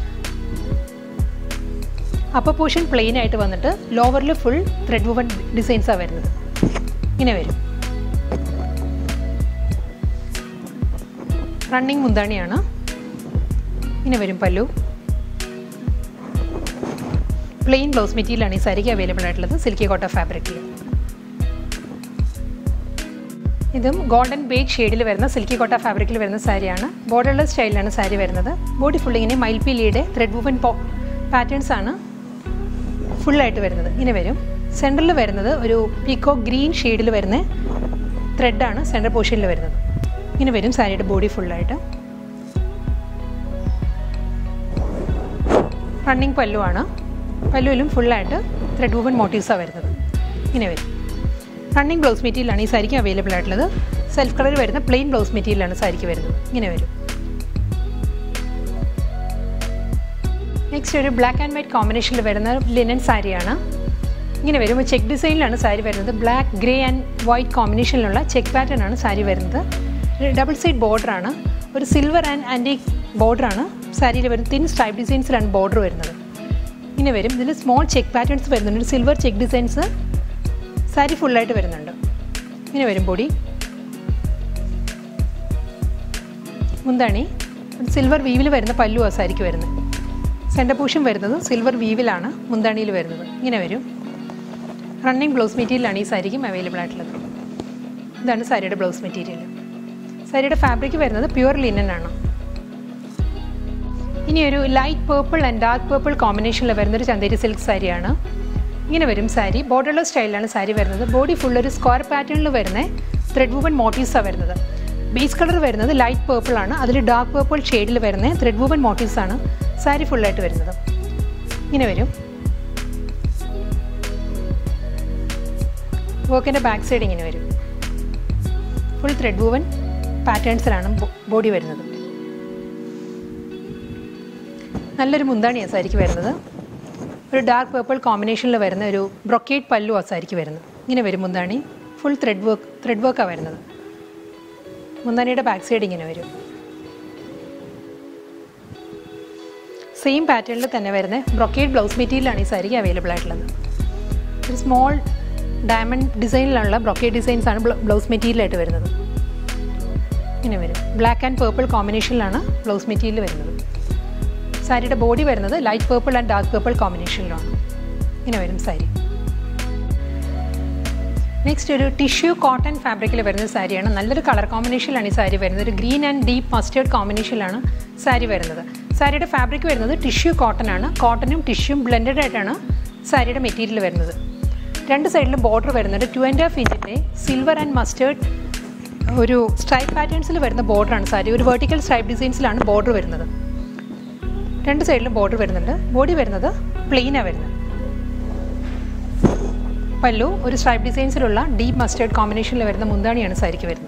അപ്പർ പോർഷൻ പ്ലെയിൻ ആയിട്ട് വന്നിട്ട് ലോവറിൽ ഫുൾ ത്രെഡ് വൂവൻ ഡിസൈൻസാണ് വരുന്നത് ഇങ്ങനെ വരും റണ്ണിങ് മുന്താണിയാണ് ഇങ്ങനെ വരും പല്ലു പ്ലെയിൻ ബ്ലൗസ് മെറ്റീരിയലാണ് ഈ സാരിക്ക് അവൈലബിൾ ആയിട്ടുള്ളത് സിൽക്കി കോട്ട ഫാബ്രിക്കിൽ ഇതും ഗോൾഡൻ ബേക്ക് ഷെയ്ഡിൽ വരുന്ന സിൽക്കി കോട്ട ഫാബ്രിക്കിൽ വരുന്ന സാരിയാണ് ബോർഡർലെസ് സ്റ്റൈലിലാണ് സാരി വരുന്നത് ബോഡി ഫുൾ ഇങ്ങനെ മയിൽപീലിയുടെ ത്രെഡ് വുവൻ പോ പാറ്റേൺസ് ആണ് ഫുള്ളായിട്ട് വരുന്നത് ഇങ്ങനെ വരും സെൻറ്ററിൽ വരുന്നത് ഒരു പീക്കോ ഗ്രീൻ ഷെയ്ഡിൽ വരുന്ന ത്രെഡാണ് സെൻറ്റർ പോർഷനിൽ വരുന്നത് ഇങ്ങനെ വരും സാരിയുടെ ബോഡി ഫുള്ളായിട്ട് റണ്ണിങ് പല്ലുവാണ് പല്ലുവിലും ഫുള്ളായിട്ട് ത്രെഡ് വൂവൻ മോട്ടീവ്സാണ് വരുന്നത് ഇങ്ങനെ വരും റണ്ണിങ് ബ്ലൗസ് മെറ്റീരിയലാണ് ഈ സാരിക്ക് അവൈലബിൾ ആയിട്ടുള്ളത് സെൽഫ് കളർ വരുന്ന പ്ലെയിൻ ബ്ലൗസ് മെറ്റീരിയലാണ് സാരിക്ക് വരുന്നത് ഇങ്ങനെ വരും നെക്സ്റ്റ് ഒരു ബ്ലാക്ക് ആൻഡ് വൈറ്റ് കോമ്പിനേഷനിൽ വരുന്ന ലിനൻ സാരിയാണ് ഇങ്ങനെ വരും ചെക്ക് ഡിസൈനിലാണ് സാരി വരുന്നത് ബ്ലാക്ക് ഗ്രേ ആൻഡ് വൈറ്റ് കോമ്പിനേഷനിലുള്ള ചെക്ക് പാറ്റേൺ ആണ് സാരി വരുന്നത് ഡബിൾ സൈഡ് ബോർഡറാണ് ഒരു സിൽവർ ആൻഡ് ആൻറ്റിക് ബോർഡറാണ് സാരിയിൽ വരുന്നത് തിൻ സ്ട്രൈപ്പ് ഡിസൈൻസിലാണ് ബോർഡർ വരുന്നത് ഇങ്ങനെ വരും ഇതിൽ സ്മോൾ ചെക്ക് പാറ്റേൺസ് വരുന്നുണ്ട് ഒരു സിൽവർ ചെക്ക് ഡിസൈൻസ് സാരി ഫുള്ളായിട്ട് വരുന്നുണ്ട് ഇങ്ങനെ വരും പൊടി മുന്താണി സിൽവർ വീവിൽ വരുന്ന പല്ലു ആ സാരിക്ക് വരുന്നത് സെൻറ്റർ പോർഷൻ വരുന്നത് സിൽവർ വീവിലാണ് മുന്താണിയിൽ വരുന്നത് ഇങ്ങനെ വരും റണ്ണിങ് ബ്ലൗസ് മെറ്റീരിയലാണ് ഈ സാരിക്കും അവൈലബിൾ ആയിട്ടുള്ളത് ഇതാണ് സാരിയുടെ ബ്ലൗസ് മെറ്റീരിയൽ സാരിയുടെ ഫാബ്രിക് വരുന്നത് പ്യുവർ ലിനൻ ആണ് ഇനി ഒരു light purple and dark purple കോമ്പിനേഷനിൽ വരുന്നൊരു ചന്തേരി സിൽക്ക് സാരിയാണ് ഇങ്ങനെ വരും സാരി ബോർഡർലെസ് സ്റ്റൈലിലാണ് സാരി വരുന്നത് ബോഡി ഫുൾ ഒരു സ്ക്വയർ പാറ്റേണിൽ വരുന്ന ത്രെഡ് വൂവൻ മോട്ടീവ്സാണ് വരുന്നത് ബേസ് കളർ വരുന്നത് ലൈറ്റ് പേർപ്പിൾ ആണ് അതിൽ ഡാർക്ക് പേർപ്പിൾ ഷെയ്ഡിൽ വരുന്ന ത്രെഡ് വൂവൻ മോട്ടീവ്സ് ആണ് സാരി ഫുള്ളായിട്ട് വരുന്നത് ഇങ്ങനെ വരും വർക്കിൻ്റെ ബാക്ക് സൈഡ് ഇങ്ങനെ വരും ഫുൾ ത്രെഡ് വൂവൻ പാറ്റേൺസിലാണ് ബോഡി വരുന്നത് നല്ലൊരു മുന്താണിയാണ് സാരിക്ക് വരുന്നത് ഒരു ഡാർക്ക് പേർപ്പിൾ കോമ്പിനേഷനിൽ വരുന്ന ഒരു ബ്രൊക്കേറ്റ് പല്ലു ആ സാരിക്ക് വരുന്നത് ഇങ്ങനെ വരും മുന്താണി ഫുൾ ത്രെഡ് വർക്ക് ത്രെഡ് വർക്കാണ് വരുന്നത് മുന്താണിയുടെ ബാക്ക് സൈഡ് ഇങ്ങനെ വരും സെയിം പാറ്റേണിൽ തന്നെ വരുന്ന ബ്രൊക്കേറ്റ് ബ്ലൗസ് മെറ്റീരിയലാണ് ഈ സാരിക്ക് അവൈലബിൾ ആയിട്ടുള്ളത് ഒരു സ്മോൾ ഡയമണ്ട് ഡിസൈനിലുള്ള ബ്രൊക്കേറ്റ് ഡിസൈൻസ് ആണ് ബ്ലൗസ് മെറ്റീരിയലായിട്ട് വരുന്നത് ഇങ്ങനെ വരും ബ്ലാക്ക് ആൻഡ് പേർപ്പിൾ കോമ്പിനേഷനിലാണ് ബ്ലൗസ് മെറ്റീരിയൽ വരുന്നത് സാരിയുടെ ബോഡി വരുന്നത് light purple and dark purple കോമ്പിനേഷനിലാണ് ഇങ്ങനെ വരും സാരി നെക്സ്റ്റ് ഒരു ടിഷ്യൂ കോട്ടൺ ഫാബ്രിക്കിൽ വരുന്ന സാരിയാണ് നല്ലൊരു കളർ കോമ്പിനേഷനിലാണ് ഈ സാരി വരുന്നത് ഒരു ഗ്രീൻ ആൻഡ് ഡീപ്പ് മസ്റ്റേർഡ് കോമ്പിനേഷനിലാണ് സാരി വരുന്നത് സാരിയുടെ ഫാബ്രിക് വരുന്നത് ടിഷ്യൂ കോട്ടൺ ആണ് കോട്ടനും ടിഷ്യൂം ബ്ലെൻഡഡ് ആയിട്ടാണ് സാരിയുടെ മെറ്റീരിയൽ വരുന്നത് രണ്ട് സൈഡിലും ബോർഡർ വരുന്നുണ്ട് ടു ആൻഡ് ഹാഫ് ഇഞ്ചിൻ്റെ സിൽവർ ആൻഡ് മസ്റ്റേർഡ് ഒരു സ്ട്രൈപ്പ് പാറ്റേൺസിൽ വരുന്ന ബോർഡറാണ് സാരി ഒരു വെർട്ടിക്കൽ സ്ട്രൈപ്പ് ഡിസൈൻസിലാണ് ബോർഡർ വരുന്നത് രണ്ട് സൈഡിലും ബോർഡർ വരുന്നുണ്ട് ബോഡി വരുന്നത് പ്ലെയിനാണ് വരുന്നത് പല്ലു ഒരു സ്ട്രൈപ്പ് ഡിസൈൻസിലുള്ള ഡീപ്പ് മസ്റ്റേർഡ് കോമ്പിനേഷനിൽ വരുന്ന മുന്താണിയാണ് സാരിക്ക് വരുന്നത്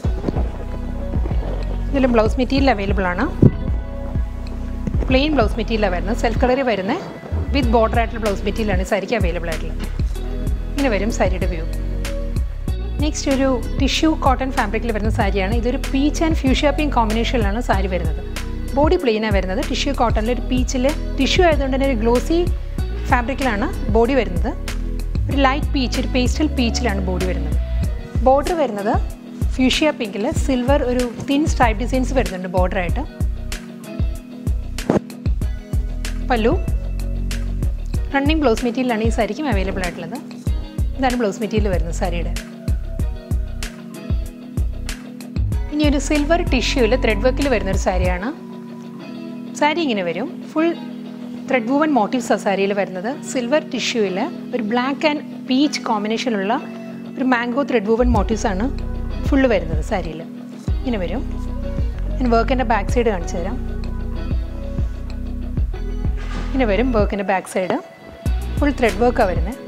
ഇതിലും ബ്ലൗസ് മെറ്റീരിയൽ അവൈലബിൾ ആണ് പ്ലെയിൻ ബ്ലൗസ് മെറ്റീരിയലാണ് വരുന്നത് സെൽഫ് കളറിൽ വരുന്ന വിത്ത് ബോർഡർ ആയിട്ടുള്ള ബ്ലൗസ് മെറ്റീരിയലാണ് ഈ സാരിക്ക് അവൈലബിൾ ആയിട്ടുള്ളത് ഇങ്ങനെ വരും സാരിയുടെ വ്യൂ നെക്സ്റ്റ് ഒരു ടിഷ്യൂ കോട്ടൺ ഫാബ്രിക്കിൽ വരുന്ന സാരിയാണ് ഇതൊരു പീച്ച് ആൻഡ് ഫ്യൂഷ്യ പിങ്ക് കോമ്പിനേഷനിലാണ് സാരി വരുന്നത് ബോഡി പ്ലെയിനാണ് വരുന്നത് ടിഷ്യൂ കോട്ടണിൽ ഒരു പീച്ചിൽ ടിഷ്യൂ ആയതുകൊണ്ട് തന്നെ ഒരു ഗ്ലോസി ഫാബ്രിക്കിലാണ് ബോഡി വരുന്നത് ഒരു ലൈറ്റ് പീച്ച് ഒരു പേസ്റ്റൽ പീച്ചിലാണ് ബോഡി വരുന്നത് ബോർഡർ വരുന്നത് ഫ്യൂഷ്യ പിങ്കിൽ സിൽവർ ഒരു തിൻ സ്ട്രൈപ്പ് ഡിസൈൻസ് വരുന്നുണ്ട് ബോർഡറായിട്ട് പല്ലു റണ്ണിങ് ബ്ലൗസ് മെറ്റീരിയലാണ് ഈ സാരിക്കും അവൈലബിൾ ആയിട്ടുള്ളത് ഇതാണ് ബ്ലൗസ് മെറ്റീരിയൽ വരുന്നത് സാരിയുടെ ഇനി ഒരു സിൽവർ ടിഷ്യൂവിൽ ത്രെഡ് വർക്കിൽ വരുന്നൊരു സാരിയാണ് സാരി ഇങ്ങനെ വരും ഫുൾ ത്രെഡ് വൂവൻ മോട്ടീവ്സ് ആ സാരിയിൽ വരുന്നത് സിൽവർ ടിഷ്യൂവിൽ ഒരു ബ്ലാക്ക് ആൻഡ് പീച്ച് കോമ്പിനേഷനുള്ള ഒരു മാംഗോ ത്രെഡ് വൂവൻ മോട്ടീവ്സ് ആണ് ഫുള്ള് വരുന്നത് സാരിയിൽ ഇങ്ങനെ വരും ഞാൻ വർക്കിൻ്റെ ബാക്ക് സൈഡ് കാണിച്ചു തരാം ഇങ്ങനെ വരും വർക്കിൻ്റെ ബാക്ക് സൈഡ് ഫുൾ ത്രെഡ് വർക്കാണ് വരുന്നത്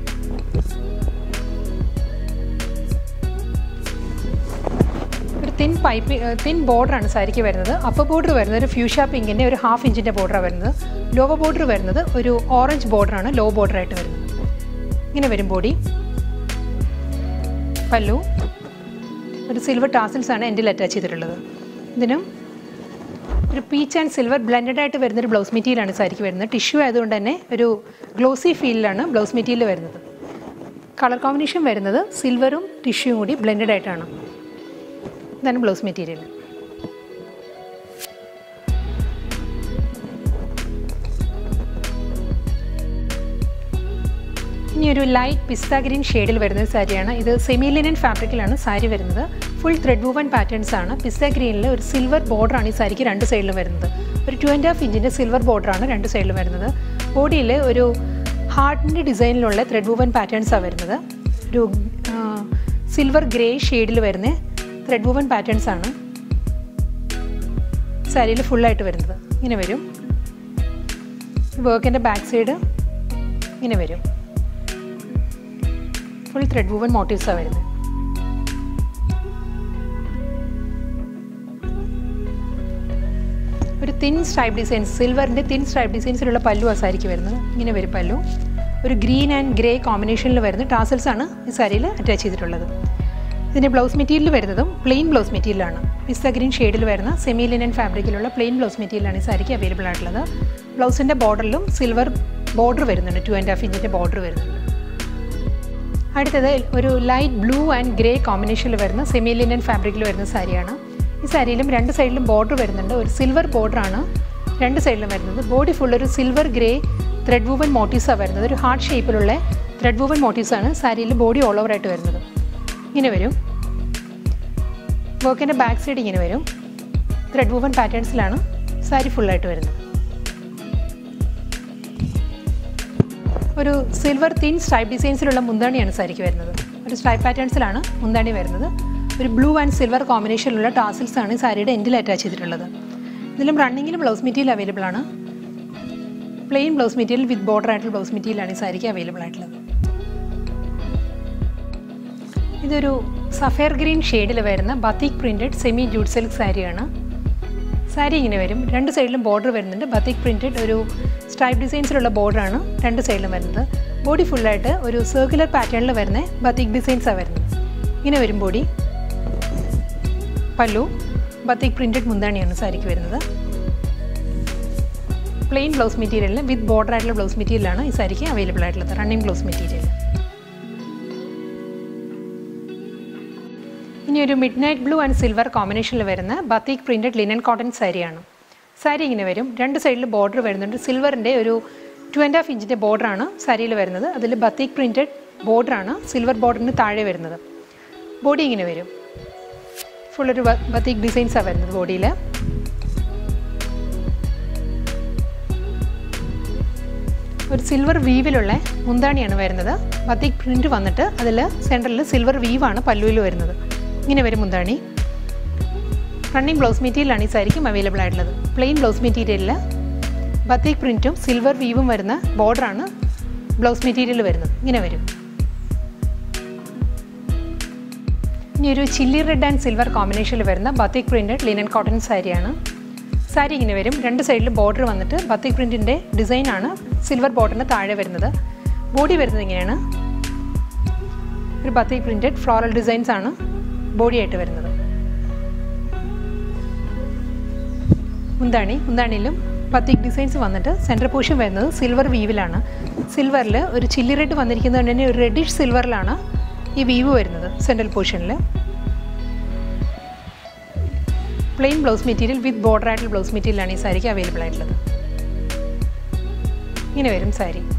ഒരു തിൻ പൈപ്പ് തിൻ ബോർഡറാണ് സാരിക്ക് വരുന്നത് അപ്പർ ബോർഡർ വരുന്നത് ഒരു ഫ്യൂഷ പിങ്കിൻ്റെ ഒരു ഹാഫ് ഇഞ്ചിൻ്റെ ബോർഡറാണ് വരുന്നത് ലോവർ ബോർഡർ വരുന്നത് ഒരു ഓറഞ്ച് ബോർഡറാണ് ലോ ബോർഡറായിട്ട് വരുന്നത് ഇങ്ങനെ വരും ബോഡി പല്ലു ഒരു സിൽവർ ടാസിൽസ് ആണ് എൻ്റെ അറ്റാച്ച് ചെയ്തിട്ടുള്ളത് ഇതിനും ഒരു പീച്ച് ആൻഡ് സിൽവർ ബ്ലെൻഡഡ് ആയിട്ട് വരുന്നൊരു ബ്ലൗസ് മെറ്റീരിയലാണ് സാരിക്ക് വരുന്നത് ടിഷ്യൂ ആയതുകൊണ്ട് തന്നെ ഒരു ഗ്ലോസി ഫീലിലാണ് ബ്ലൗസ് മെറ്റീരിയൽ വരുന്നത് കളർ കോമ്പിനേഷൻ വരുന്നത് സിൽവറും ടിഷ്യൂവും കൂടി ബ്ലെൻഡഡ് ആയിട്ടാണ് ഇതാണ് ബ്ലൗസ് മെറ്റീരിയൽ ഇനി ഒരു ലൈറ്റ് പിസ്ത ഗ്രീൻ ഷെയ്ഡിൽ വരുന്ന ഒരു സാരിയാണ് ഇത് സെമി ലിനൻ ഫാബ്രിക്കിലാണ് സാരി വരുന്നത് ഫുൾ ത്രെഡ് വൂവൻ പാറ്റേൺസ് ആണ് പിസ്ത ഗ്രീനിൽ ഒരു സിൽവർ ബോർഡറാണ് ഈ സാരിക്ക് രണ്ട് സൈഡിലും വരുന്നത് ഒരു ടു ആൻഡ് ഹാഫ് ഇഞ്ചിൻ്റെ സിൽവർ ബോർഡറാണ് രണ്ട് സൈഡിലും വരുന്നത് ബോഡിയിൽ ഒരു ഹാർട്ടിൻ്റെ ഡിസൈനിലുള്ള ത്രെഡ് വൂവൻ പാറ്റേൺസാണ് വരുന്നത് ഒരു സിൽവർ ഗ്രേ ഷെയ്ഡിൽ വരുന്ന ത്രെഡ് വൂവൻ പാറ്റേൺസ് ആണ് സാരിയിൽ ഫുള്ളായിട്ട് വരുന്നത് ഇങ്ങനെ വരും വർക്കിൻ്റെ ബാക്ക് സൈഡ് ഇങ്ങനെ വരും ഫുൾ ത്രെഡ് വൂവൻ മോട്ടീവ്സാണ് വരുന്നത് ഒരു തിൻ സ്ട്രൈപ്പ് ഡിസൈൻസ് സിൽവറിൻ്റെ തിൻ സ്ട്രൈപ്പ് ഡിസൈൻസിലുള്ള പല്ലു ആ സാരിക്ക് വരുന്നത് ഇങ്ങനെ വരും പല്ലു ഒരു ഗ്രീൻ ആൻഡ് ഗ്രേ കോമ്പിനേഷനിൽ വരുന്ന ടാസൽസ് ആണ് ഈ സാരിയിൽ അറ്റാച്ച് ചെയ്തിട്ടുള്ളത് ഇതിൻ്റെ ബ്ലൗസ് മെറ്റീരിയൽ വരുന്നതും പ്ലെയിൻ ബ്ലൗസ് മെറ്റീരിയലാണ് പിസ്ത ഗ്രീൻ ഷെയ്ഡിൽ വരുന്ന സെമി ലിനൻ ഫാബ്രിക്കിലുള്ള പ്ലെയിൻ ബ്ലൗസ് മെറ്റീരിയലാണ് ഈ സാരിക്ക് അവൈലബിൾ ആയിട്ടുള്ളത് ബ്ലൗസിൻ്റെ ബോർഡറിലും സിൽവർ ബോർഡർ വരുന്നുണ്ട് ടു ആൻഡ് ഹാഫ് ഇഞ്ചിൻ്റെ ബോർഡർ വരുന്നുണ്ട് അടുത്തത് ഒരു ലൈറ്റ് ബ്ലൂ ആൻഡ് ഗ്രേ കോമ്പിനേഷനിൽ വരുന്ന സെമി ലിനൻ ഫാബ്രിക്കിൽ വരുന്ന സാരിയാണ് ഈ സാരിയിലും രണ്ട് സൈഡിലും ബോർഡർ വരുന്നുണ്ട് ഒരു സിൽവർ ബോർഡറാണ് രണ്ട് സൈഡിലും വരുന്നത് ബോഡി ഫുൾ ഒരു സിൽവർ ഗ്രേ ത്രെഡ് വൂവൻ മോട്ടീവ്സാണ് വരുന്നത് ഒരു ഹാർട്ട് ഷേപ്പിലുള്ള ത്രെഡ് വൂവൻ മോട്ടീവ്സാണ് സാരിയിൽ ബോഡി ഓൾ ഓവർ ആയിട്ട് വരുന്നത് ഇങ്ങനെ വരും വർക്കിൻ്റെ ബാക്ക് സൈഡ് ഇങ്ങനെ വരും ത്രെഡ് വൂവൻ പാറ്റേൺസിലാണ് സാരി ഫുള്ളായിട്ട് വരുന്നത് ഒരു സിൽവർ തിൻ സ്ട്രൈപ്പ് ഡിസൈൻസിലുള്ള മുന്താണിയാണ് സാരിക്ക് വരുന്നത് ഒരു സ്ട്രൈപ്പ് പാറ്റേൺസിലാണ് മുന്താണി വരുന്നത് ഒരു ബ്ലൂ ആൻഡ് സിൽവർ കോമ്പിനേഷനിലുള്ള ടാസിൽസ് ആണ് ഈ സാരിയുടെ എൻഡിൽ അറ്റാച്ച് ചെയ്തിട്ടുള്ളത് ഇതിലും റണ്ണിങ്ങിലും ബ്ലൗസ് മെറ്റീരിയൽ അവൈലബിൾ ആണ് plain blouse material with border ആയിട്ടുള്ള ബ്ലൗസ് മെറ്റീരിയലാണ് ഈ സാരിക്ക് അവൈലബിൾ ആയിട്ടുള്ളത് ഇതൊരു സഫയർ ഗ്രീൻ ഷെയ്ഡിൽ വരുന്ന batik printed semi jute silk സാരിയാണ് സാരി ഇങ്ങനെ വരും രണ്ട് സൈഡിലും ബോർഡർ വരുന്നുണ്ട് ബത്തിക് പ്രിൻറ്റഡ് ഒരു സ്ട്രൈപ്പ് ഡിസൈൻസിലുള്ള ബോർഡറാണ് രണ്ട് സൈഡിലും വരുന്നത് ബോഡി ഫുള്ളായിട്ട് ഒരു സർക്കുലർ പാറ്റേണിൽ വരുന്ന ബത്തിക് ഡിസൈൻസാണ് വരുന്നത് ഇങ്ങനെ വരും ബോഡി പല്ലു ബത്തിക് പ്രിൻറ്റഡ് മുന്താണിയാണ് സാരിക്ക് വരുന്നത് പ്ലെയിൻ ബ്ലൗസ് മെറ്റീരിയലിന് വിത്ത് ബോർഡർ ആയിട്ടുള്ള ബ്ലൗസ് മെറ്റീരിയലാണ് ഈ സാരിക്ക് അവൈലബിൾ ആയിട്ടുള്ളത് റണ്ണിങ് ബ്ലൗസ് മെറ്റീരിയൽ ഇനി ഒരു midnight blue and silver കോമ്പിനേഷനിൽ വരുന്ന ബത്തീക് പ്രിൻറ്റഡ് ലിനൻ കോട്ടൺ സാരിയാണ് സാരി ഇങ്ങനെ വരും രണ്ട് സൈഡിൽ ബോർഡർ വരുന്നുണ്ട് സിൽവറിൻ്റെ ഒരു ടു ആൻഡ് ഹാഫ് ഇഞ്ചിൻ്റെ ബോർഡറാണ് സാരിയിൽ വരുന്നത് അതിൽ ബത്തീക് പ്രിൻറ്റഡ് ബോർഡറാണ് സിൽവർ ബോർഡറിന് താഴെ വരുന്നത് ബോഡി ഇങ്ങനെ വരും ഫുൾ ഒരു ബത്തീക് ഡിസൈൻസാണ് വരുന്നത് ബോഡിയിൽ ഒരു സിൽവർ വീവിലുള്ള മുന്താണിയാണ് വരുന്നത് ബത്തീക് പ്രിൻറ്റ് വന്നിട്ട് അതിൽ സെൻറ്ററിൽ സിൽവർ വീവാണ് പല്ലുവിൽ വരുന്നത് ഇങ്ങനെ വരും മുന്താണി റണ്ണിങ് ബ്ലൗസ് മെറ്റീരിയലാണ് ഈ സാരിക്കും അവൈലബിൾ ആയിട്ടുള്ളത് പ്ലെയിൻ ബ്ലൗസ് മെറ്റീരിയലിൽ ബത്തേക്ക് പ്രിൻറ്റും സിൽവർ വീവും വരുന്ന ബോർഡറാണ് ബ്ലൗസ് മെറ്റീരിയൽ വരുന്നത് ഇങ്ങനെ വരും ഇനി ഒരു ചില്ലി റെഡ് ആൻഡ് സിൽവർ കോമ്പിനേഷനിൽ വരുന്ന ബത്തേക്ക് പ്രിൻറ്റഡ് ലിനൻ കോട്ടൺ സാരിയാണ് സാരി ഇങ്ങനെ വരും രണ്ട് സൈഡിലും ബോർഡർ വന്നിട്ട് ബത്തേക്ക് പ്രിൻറ്റിൻ്റെ ഡിസൈനാണ് സിൽവർ ബോർഡറിന് താഴെ വരുന്നത് ബോഡി വരുന്നത് ഇങ്ങനെയാണ് ഒരു ബത്തേക്ക് പ്രിൻറ്റഡ് ഫ്ലോറൽ ഡിസൈൻസ് ആണ് ബോഡി ആയിട്ട് വരുന്നത് മുന്താണി മുന്താണിയിലും പത്തിക് ഡിസൈൻസ് വന്നിട്ട് സെൻറ്റർ പോർഷൻ വരുന്നത് സിൽവർ വീവിലാണ് സിൽവറിൽ ഒരു ചില്ലി റെഡ് വന്നിരിക്കുന്നതുകൊണ്ട് തന്നെ ഒരു റെഡിഷ് സിൽവറിലാണ് ഈ വീവ് വരുന്നത് സെൻട്രൽ പോർഷനിൽ plain blouse material with border ആയിട്ടുള്ള ബ്ലൗസ് മെറ്റീരിയലാണ് ഈ സാരിക്ക് അവൈലബിൾ ആയിട്ടുള്ളത് ഇങ്ങനെ വരും സാരി